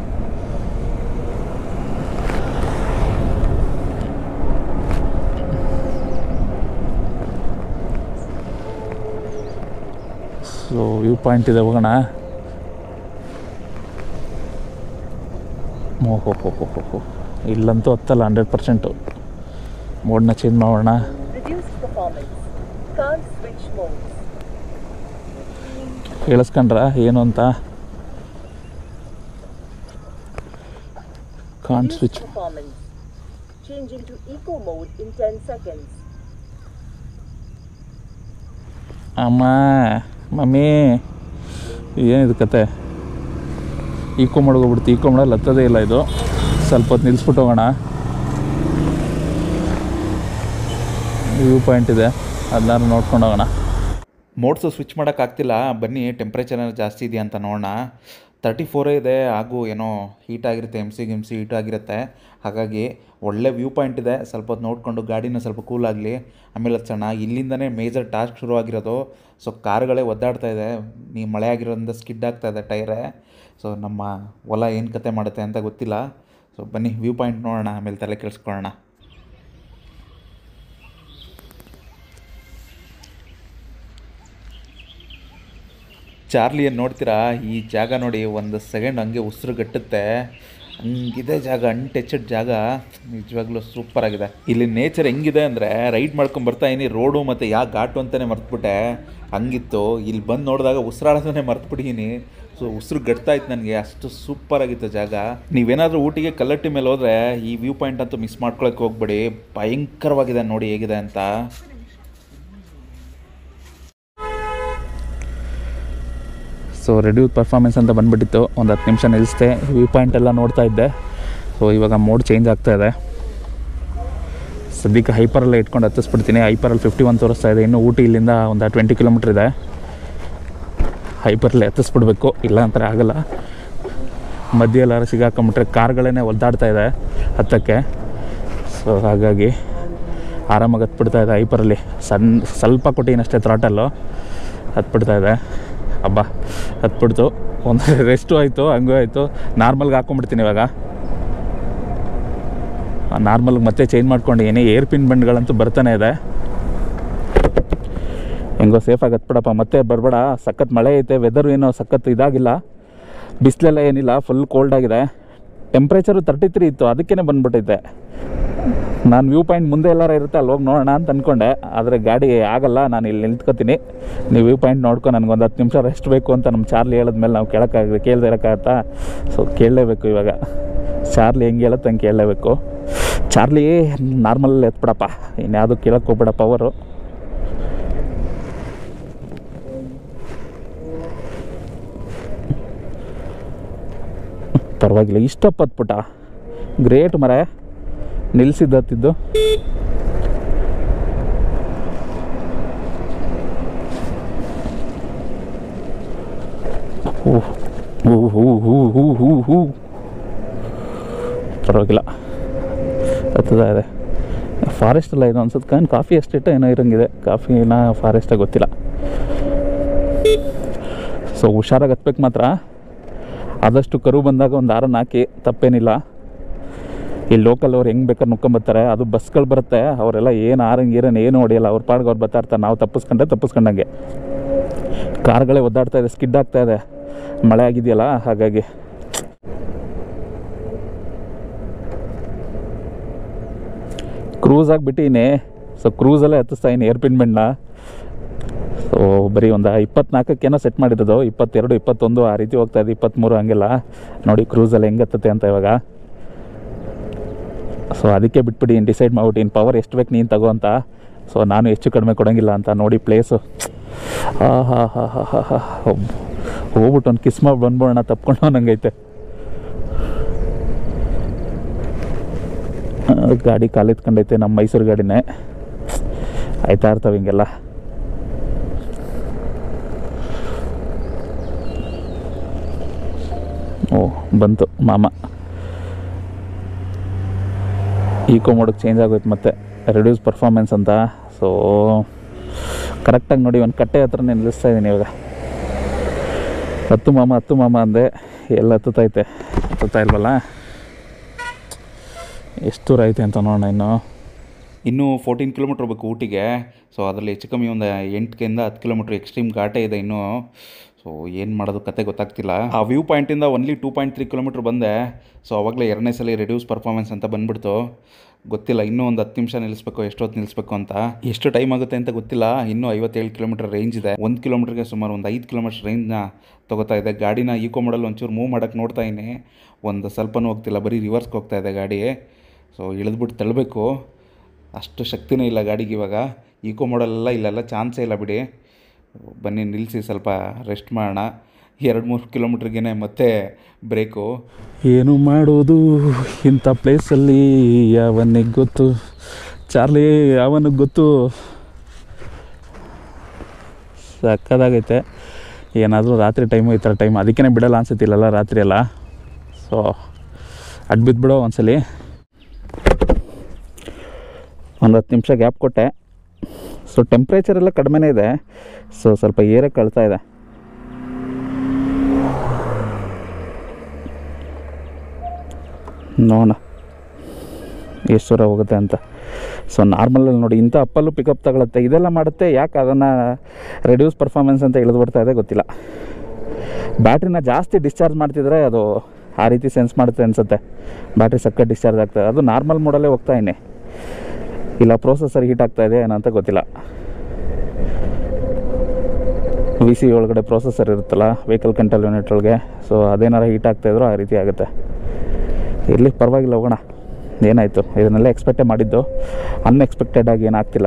ಸೊ ವ್ಯೂ ಪಾಯಿಂಟ್ ಇದೆ ಹೋಗೋಣ ಓ ಹೋ ಹೋ ಹೋ ಹೋ ಹೋ ಇಲ್ಲಂತೂ ಹತ್ತಲ್ಲ ಹಂಡ್ರೆಡ್ ಪರ್ಸೆಂಟು ಮೋಡ್ನ ಚೇಂಜ್ ಮಾಡೋಣ Reduced performance. Can't switch modes. ಕೇಳಿಸ್ಕೊಂಡ್ರ ಏನು ಅಂತ can't Reduced switch performance. Changing to eco mode in 10 seconds. ಅಮ್ಮ ಮಮ್ಮಿ ಏನಿದು ಕತೆ ಈಕೋ ಮಾಡ್ಕೊಬಿಡ್ತು ಈಕೋ ಮಾಡಲ್ಲ ಹತ್ತದೇ ಇಲ್ಲ ಇದು ಸ್ವಲ್ಪ ಹೊತ್ತು ನಿಲ್ಲಿಸ್ಬಿಟ್ಟು ಹೋಗೋಣ ವ್ಯೂ ಪಾಯಿಂಟ್ ಇದೆ ಅದನ್ನ ನೋಡ್ಕೊಂಡು ಹೋಗೋಣ ಮೋಡ್ಸು ಸ್ವಿಚ್ ಮಾಡೋಕ್ಕಾಗ್ತಿಲ್ಲ ಬನ್ನಿ ಟೆಂಪ್ರೇಚರ್ ಏನಾದ್ರು ಜಾಸ್ತಿ ಇದೆಯಾ ಅಂತ ನೋಡೋಣ ತರ್ಟಿ ಫೋರೇ ಇದೆ ಹಾಗೂ ಏನೋ ಹೀಟ್ ಆಗಿರುತ್ತೆ ಎಮ್ ಸಿ ಗಿಮ್ ಸಿ ಹೀಟ್ ಆಗಿರುತ್ತೆ ಹಾಗಾಗಿ ಒಳ್ಳೆ ವ್ಯೂ ಪಾಯಿಂಟ್ ಇದೆ ಸ್ವಲ್ಪ ಹೊತ್ತು ನೋಡಿಕೊಂಡು ಗಾಡಿನ ಸ್ವಲ್ಪ ಕೂಲ್ ಆಗಲಿ ಆಮೇಲೆ ಹಚ್ಚೋಣ ಇಲ್ಲಿಂದನೇ ಮೇಜರ್ ಟಾಸ್ಕ್ ಶುರುವಾಗಿರೋದು ಸೊ ಕಾರುಗಳೇ ಒದ್ದಾಡ್ತಾ ಇದೆ ನೀ ಮಳೆ ಆಗಿರೋದ್ರಿಂದ ಸ್ಕಿಡ್ ಆಗ್ತಾ ಇದೆ ಟೈರೇ ಸೊ ನಮ್ಮ ಹೊಲ ಏನು ಕತೆ ಮಾಡುತ್ತೆ ಅಂತ ಗೊತ್ತಿಲ್ಲ ಸೊ ಬನ್ನಿ ವ್ಯೂ ಪಾಯಿಂಟ್ ನೋಡೋಣ ಆಮೇಲೆ ತಲೆ ಕೆಡಿಸ್ಕೊಳ್ಳೋಣ ಚಾರ್ಲಿಯನ್ನು ನೋಡ್ತೀರಾ ಈ ಜಾಗ ನೋಡಿ ಒಂದು ಸೆಕೆಂಡ್ ಹಂಗೆ ಉಸಿರು ಗಟ್ಟುತ್ತೆ ಹಂಗಿದೆ ಜಾಗ ಅನ್ಟಚಡ್ ಜಾಗ ನಿಜವಾಗ್ಲೂ ಸೂಪರ್ ಆಗಿದೆ ಇಲ್ಲಿ ನೇಚರ್ ಹೆಂಗಿದೆ ಅಂದರೆ ರೈಡ್ ಮಾಡ್ಕೊಂಡು ಬರ್ತಾ ಇದೀನಿ ರೋಡು ಮತ್ತು ಯಾವ ಘಾಟು ಅಂತಲೇ ಮರ್ತ್ಬಿಟ್ಟೆ ಹಂಗಿತ್ತು ಇಲ್ಲಿ ಬಂದು ನೋಡಿದಾಗ ಉಸಿರಾಡೋದನ್ನೇ ಮರ್ತ್ಬಿಟ್ಟಿದ್ದೀನಿ ಸೊ ಉಸಿರು ಗಟ್ತಾ ಇತ್ತು ನನಗೆ ಅಷ್ಟು ಸೂಪರ್ ಆಗಿತ್ತು ಜಾಗ ನೀವೇನಾದರೂ ಊಟಿಗೆ ಕಲ್ಲಟ್ಟಿ ಮೇಲೆ ಹೋದರೆ ಈ ವ್ಯೂ ಪಾಯಿಂಟ್ ಅಂತೂ ಮಿಸ್ ಮಾಡ್ಕೊಳಕ್ಕೆ ಹೋಗ್ಬೇಡಿ ಭಯಂಕರವಾಗಿದೆ ನೋಡಿ ಹೇಗಿದೆ ಅಂತ ಸೊ ರೆಡ್ಯೂಸ್ ಪರ್ಫಾರ್ಮೆನ್ಸ್ ಅಂತ ಬಂದುಬಿಟ್ಟಿತ್ತು ಒಂದು ಹತ್ತು ನಿಮಿಷ ನಿಲ್ಲಿಸ್ದೆ ವ್ಯೂ ಪಾಯಿಂಟ್ ಎಲ್ಲ ನೋಡ್ತಾ ಇದ್ದೆ ಸೊ ಇವಾಗ ಮೋಡ್ ಚೇಂಜ್ ಆಗ್ತಾ ಇದೆ ಸದ್ಯಕ್ಕೆ ಹೈಪರಲ್ಲೇ ಇಟ್ಕೊಂಡು ಹತ್ತಿಸ್ಬಿಡ್ತೀನಿ ಹೈಪರಲ್ಲಿ ಫಿಫ್ಟಿ ಒನ್ ತೋರಿಸ್ತಾ ಇದೆ ಇನ್ನು ಊಟಿ ಇಲ್ಲಿಂದ ಒಂದು ಟ್ವೆಂಟಿ ಕಿಲೋಮೀಟ್ರ್ ಇದೆ ಹೈಪರಲ್ಲಿ ಹತ್ತಿಸ್ಬಿಡ್ಬೇಕು ಇಲ್ಲ ಅಂತಾರೆ ಆಗಲ್ಲ ಮಧ್ಯ ಎಲ್ಲಾರು ಸಿಗಾಕೊಂಬಿಟ್ರೆ ಕಾರ್ಗಳೇ ಒದ್ದಾಡ್ತಾ ಇದೆ ಹತ್ತಕ್ಕೆ ಸೊ ಹಾಗಾಗಿ ಆರಾಮಾಗಿ ಹತ್ಬಿಡ್ತಾ ಇದೆ ಹೈಪರಲ್ಲಿ ಸಣ್ಣ ಸ್ವಲ್ಪ ಕೊಟ್ಟಿನಷ್ಟೇ ಥ್ರಾಟಲ್ಲು ಹತ್ಬಿಡ್ತಾ ಇದೆ ಹಬ್ಬ ಹತ್ಬಿಡ್ತು ಒಂದು ರೆಸ್ಟು ಆಯಿತು ಹಂಗೂ ಆಯಿತು ನಾರ್ಮಲ್ಗೆ ಹಾಕ್ಕೊಂಬಿಡ್ತೀನಿ ಇವಾಗ ನಾರ್ಮಲ್ಗೆ ಮತ್ತೆ ಚೇಂಜ್ ಮಾಡ್ಕೊಂಡಿದ್ದೀನಿ ಏರ್ ಪಿನ್ ಬಂಡ್ಗಳಂತೂ ಬರ್ತಾನೆ ಇದೆ ಹೆಂಗೋ ಸೇಫಾಗಿ ಹತ್ಬಿಡಪ್ಪ ಮತ್ತೆ ಬರಬೇಡ ಸಖತ್ ಮಳೆ ಐತೆ ವೆದರು ಏನೋ ಸಖತ್ ಇದಾಗಿಲ್ಲ ಬಿಸಿಲೆಲ್ಲ ಏನಿಲ್ಲ ಫುಲ್ ಕೋಲ್ಡ್ ಆಗಿದೆ ಟೆಂಪ್ರೇಚರು ತರ್ಟಿ ತ್ರೀ ಇತ್ತು ಅದಕ್ಕೇ ಬಂದ್ಬಿಟ್ಟೈತೆ ನಾನು ವ್ಯೂ ಪಾಯಿಂಟ್ ಮುಂದೆ ಎಲ್ಲಾರ ಇರುತ್ತೆ ಅಲ್ಲಿ ಹೋಗಿ ನೋಡೋಣ ಅಂತ ಅಂದ್ಕೊಂಡೆ ಆದರೆ ಗಾಡಿ ಆಗಲ್ಲ ನಾನು ಇಲ್ಲಿ ನಿಂತ್ಕೋತೀನಿ ನೀವು ವ್ಯೂ ಪಾಯಿಂಟ್ ನೋಡ್ಕೊಂಡು ನನಗೊಂದು ಹತ್ತು ನಿಮಿಷ ರೆಸ್ಟ್ ಬೇಕು ಅಂತ ನಮ್ಮ ಚಾರ್ಲಿ ಹೇಳಿದ್ಮೇಲೆ ನಾವು ಕೇಳೋಕ್ಕಾಗದೆ ಕೇಳದೆ ಇರೋಕ್ಕಾಗತ್ತಾ ಸೊ ಕೇಳಲೇಬೇಕು ಇವಾಗ ಚಾರ್ಲಿ ಹೆಂಗೆ ಹೇಳುತ್ತೆ ಹಂಗೆ ಕೇಳಲೇಬೇಕು ಚಾರ್ಲಿ ನಾರ್ಮಲ್ ಎತ್ಬಿಡಪ್ಪ ಇನ್ಯಾವುದು ಕೇಳಕ್ಕೆ ಹೋಗ್ಬೇಡ ಪವರು ಪರವಾಗಿಲ್ಲ ಇಷ್ಟಪ್ಪ ಹತ್ಬಿಟ್ಟ ಗ್ರೇಟ್ ಮರ ನಿಲ್ಸಿದ್ದು ಹತ್ತಿದ್ದು ಹೂ ಹೂ ಹೂ ಹೂ ಹೂ ಹೂ ಹೂ ಪರವಾಗಿಲ್ಲ ಹತ್ತದ ಇದೆ ಫಾರೆಸ್ಟ್ ಎಲ್ಲ ಇದೆ ಅನ್ಸುತ್ತೆ ಕಾನ್ ಕಾಫಿ ಎಸ್ಟೇಟ್ ಏನೋ ಇರಂಗಿದೆ ಕಾಫಿನ ಫಾರೆಸ್ಟಾಗ ಗೊತ್ತಿಲ್ಲ ಸೊ ಹುಷಾರಾಗಿ ಹತ್ಬೇಕು ಮಾತ್ರ ಆದಷ್ಟು ಕರು ಬಂದಾಗ ಒಂದು ಆರನ್ನು ಹಾಕಿ ತಪ್ಪೇನಿಲ್ಲ ಇಲ್ಲಿ ಲೋಕಲ್ ಅವ್ರು ಹೆಂಗೆ ಬೇಕಾದ್ರೆ ನುಕ್ಕೊಂಬರ್ತಾರೆ ಅದು ಬಸ್ಗಳು ಬರುತ್ತೆ ಅವರೆಲ್ಲ ಏನು ಆರಂಗೆ ಈರನ್ ಏನು ಹೊಡೆಯಲ್ಲ ಅವ್ರ ಪಾಡ್ಗೆ ಅವ್ರು ಬರ್ತಾ ಇರ್ತಾರೆ ನಾವು ತಪ್ಪಿಸ್ಕೊಂಡ್ರೆ ತಪ್ಪಿಸ್ಕೊಂಡಂಗೆ ಕಾರ್ಗಳೇ ಒದ್ದಾಡ್ತಾ ಇದೆ ಸ್ಕಿಡ್ ಆಗ್ತಾ ಇದೆ ಮಳೆ ಆಗಿದೆಯಲ್ಲ ಹಾಗಾಗಿ ಕ್ರೂಸ್ ಆಗಿಬಿಟ್ಟಿನಿ ಸೊ ಕ್ರೂಸಲ್ಲೇ ಹತ್ತಿಸ್ತಾ ಇದ್ದೀನಿ ಏರ್ಪಿನ್ ಬೆಂಡ್ನ ಸೊ ಬರೀ ಒಂದು ಇಪ್ಪತ್ನಾಲ್ಕಕ್ಕೇನೋ ಸೆಟ್ ಮಾಡಿರೋದು ಇಪ್ಪತ್ತೆರಡು ಇಪ್ಪತ್ತೊಂದು ಆ ರೀತಿ ಹೋಗ್ತಾ ಇದೆ ಇಪ್ಪತ್ತ್ಮೂರು ಹಂಗೆಲ್ಲ ನೋಡಿ ಕ್ರೂಸಲ್ಲಿ ಹೆಂಗೆ ಹತ್ತುತ್ತೆ ಅಂತ ಇವಾಗ ಸೊ ಅದಕ್ಕೆ ಬಿಟ್ಬಿಡಿ ಡಿಸೈಡ್ ಮಾಡ್ಬಿಟ್ಟು ಇನ್ನು ಪವರ್ ಎಷ್ಟು ಬೇಕು ನೀನು ತಗೋ ಅಂತ ಸೊ ನಾನು ಹೆಚ್ಚು ಕಡಿಮೆ ಕೊಡೋಂಗಿಲ್ಲ ಅಂತ ನೋಡಿ ಪ್ಲೇಸು ಹಾ ಹಾ ಹಾ ಹಾ ಹಾ ಹಾ ಹೋಗ್ಬಿಟ್ಟು ಒಂದು ಕಿಸ್ ಮಾಡಿ ಬಂದ್ಬಿಡೋಣ ತಪ್ಕೊಂಡು ನಂಗೈತೆ ಆ, ಗಾಡಿ ಕಾಲೆತ್ಕೊಂಡೈತೆ ನಮ್ಮ ಮೈಸೂರು ಗಾಡಿನೇ ಆಯ್ತಾ ಇರ್ತಾವೆ ಹಿಂಗೆಲ್ಲ ಓ ಬಂತು ಮಾಮ ಈಕೋ ಮೋಡಕ್ಕೆ ಚೇಂಜ್ ಆಗೋಯ್ತು ಮತ್ತೆ ರೆಡ್ಯೂಸ್ ಪರ್ಫಾರ್ಮೆನ್ಸ್ ಅಂತ ಸೊ ಕರೆಕ್ಟಾಗಿ ನೋಡಿ ಒಂದು ಕಟ್ಟೆ ಹತ್ರನೇ ನಿಲ್ಲಿಸ್ತಾ ಇದ್ದೀನಿ ಇವಾಗ ಹತ್ತು ಮಾಮ ಹತ್ತು ಮಾಮ ಅಂದೆ ಎಲ್ಲ ಹತ್ತುತ್ತೈತೆ ಹತ್ತುತ್ತಾ ಇಲ್ವಲ್ಲ ಎಷ್ಟು ದೂರ ಐತೆ ಅಂತ ನೋಡೋಣ ಇನ್ನು ಇನ್ನೂ ಫೋರ್ಟೀನ್ ಕಿಲೋಮೀಟ್ರ್ ಹೋಗ್ಬೇಕು ಊಟಿಗೆ ಸೊ ಅದರಲ್ಲಿ ಹೆಚ್ಚು ಕಮ್ಮಿ ಒಂದು ಎಂಟರಿಂದ ಹತ್ತು ಕಿಲೋಮೀಟ್ರ್ ಎಕ್ಸ್ಟ್ರೀಮ್ ಘಾಟೆ ಇದೆ ಇನ್ನೂ ಸೊ ಏನು ಮಾಡೋದು ಕತೆ ಗೊತ್ತಾಗ್ತಿಲ್ಲ ಆ ವ್ಯೂ ಪಾಯಿಂಟಿಂದ only two point three kilometre ಬಂದೆ ಸೊ ಅವಾಗಲೇ ಎರಡನೇ ಸಲ ರೆಡ್ಯೂಸ್ ಪರ್ಫಾರ್ಮೆನ್ಸ್ ಅಂತ ಬಂದ್ಬಿಡ್ತು ಗೊತ್ತಿಲ್ಲ ಇನ್ನೂ ಒಂದು ಹತ್ತು ನಿಮಿಷ ನಿಲ್ಲಿಸ್ಬೇಕು ಎಷ್ಟೊತ್ತು ನಿಲ್ಲಿಸ್ಬೇಕು ಅಂತ ಎಷ್ಟು ಟೈಮ್ ಆಗುತ್ತೆ ಅಂತ ಗೊತ್ತಿಲ್ಲ ಇನ್ನೂ ಐವತ್ತೇಳು ಕಿಲೋಮೀಟರ್ ರೇಂಜ್ ಇದೆ ಒಂದು ಕಿಲೋಮೀಟ್ರಿಗೆ ಸುಮಾರು ಒಂದು ಐದು ಕಿಲೋಮೀಟರ್ ರೇಂಜ್ನ ತೊಗೋತಾ ಇದೆ ಗಾಡಿನ ಈಕೋ ಮಾಡಲ್ ಒಂಚೂರು ಮೂವ್ ಮಾಡೋಕ್ಕೆ ನೋಡ್ತಾ ಇದ್ದೀನಿ ಒಂದು ಸ್ವಲ್ಪನೂ ಹೋಗ್ತಿಲ್ಲ ಬರೀ ರಿವರ್ಸ್ಗೆ ಹೋಗ್ತಾ ಇದೆ ಗಾಡಿ ಸೊ ಇಳಿದ್ಬಿಟ್ಟು ತಳ್ಳಬೇಕು ಅಷ್ಟು ಶಕ್ತಿನೇ ಇಲ್ಲ ಗಾಡಿಗೆ ಇವಾಗ ಈಕೋ ಮಾಡಲೆಲ್ಲ ಇಲ್ಲೆಲ್ಲ ಚಾನ್ಸೇ ಇಲ್ಲ ಬಿಡಿ ಬನ್ನಿ ನಿಲ್ಲಿಸಿ ಸ್ವಲ್ಪ ರೆಸ್ಟ್ ಮಾಡೋಣ ಎರಡು ಮೂರು ಕಿಲೋಮೀಟ್ರಿಗೇ ಮತ್ತೆ ಬ್ರೇಕು ಏನು ಮಾಡೋದು ಇಂಥ ಪ್ಲೇಸಲ್ಲಿ ಯಾವನಿಗೆ ಗೊತ್ತು ಚಾರ್ಲಿ ಯಾವನಿಗೆ ಗೊತ್ತು ಸಕ್ಕದಾಗೈತೆ ಏನಾದರೂ ರಾತ್ರಿ ಟೈಮು ಈ ಥರ ಟೈಮ್ ಅದಕ್ಕೇ ಬಿಡಲ್ಲ ಅನ್ಸುತ್ತಿಲ್ಲಲ್ಲ ರಾತ್ರಿ ಎಲ್ಲ ಸೊ ಅಡ್ ಬಿದ್ದುಬಿಡೋ ಒಂದ್ಸಲಿ ಒಂದು ಹತ್ತು ನಿಮಿಷ ಗ್ಯಾಪ್ ಕೊಟ್ಟೆ ಸೊ ಟೆಂಪ್ರೇಚರ್ ಎಲ್ಲ ಕಡಿಮೆನೇ ಇದೆ ಸೊ ಸ್ವಲ್ಪ ಏರೇ ಕಳ್ತಾ ಇದೆ ನೋಡೋಣ ಎಷ್ಟು ದೂರ ಹೋಗುತ್ತೆ ಅಂತ ಸೊ ನಾರ್ಮಲಲ್ಲಿ ನೋಡಿ ಇಂಥ ಅಪ್ಪಲ್ಲೂ ಪಿಕಪ್ ತಗೊಳುತ್ತೆ ಇದೆಲ್ಲ ಮಾಡುತ್ತೆ ಯಾಕೆ ಅದನ್ನು ರೆಡ್ಯೂಸ್ ಪರ್ಫಾರ್ಮೆನ್ಸ್ ಅಂತ ಇಳಿದು ಬರ್ತಾ ಇದೆ ಗೊತ್ತಿಲ್ಲ ಬ್ಯಾಟ್ರಿನ ಜಾಸ್ತಿ ಡಿಸ್ಚಾರ್ಜ್ ಮಾಡ್ತಿದ್ರೆ ಅದು ಆ ರೀತಿ ಸೆನ್ಸ್ ಮಾಡುತ್ತೆ ಅನಿಸುತ್ತೆ ಬ್ಯಾಟ್ರಿ ಸಕ್ಕ ಡಿಸ್ಚಾರ್ಜ್ ಆಗ್ತದೆ ಅದು ನಾರ್ಮಲ್ ಮೋಡಲ್ಲೇ ಹೋಗ್ತಾ ಇನ್ನೇ ಇಲ್ಲ ಪ್ರೊಸೆಸರ್ ಹೀಟ್ ಆಗ್ತಾ ಇದೆ ಏನಂತ ಗೊತ್ತಿಲ್ಲ ವಿ ಸಿ ಒಳಗಡೆ ಪ್ರೊಸೆಸರ್ ಇರುತ್ತಲ್ಲ ವೆಹಿಕಲ್ ಕಂಟ್ರೋಲ್ ಯೂನಿಟ್ ಒಳಗೆ ಸೊ ಅದೇನಾರು ಹೀಟ್ ಆಗ್ತಾಯಿದ್ರು ಆ ರೀತಿ ಆಗುತ್ತೆ ಇರಲಿ ಪರವಾಗಿಲ್ಲ ಹೋಗೋಣ ಏನಾಯಿತು ಇದನ್ನೆಲ್ಲ ಎಕ್ಸ್ಪೆಕ್ಟೇ ಮಾಡಿದ್ದು ಅನ್ಎಕ್ಸ್ಪೆಕ್ಟೆಡ್ ಆಗಿ ಏನಾಗ್ತಿಲ್ಲ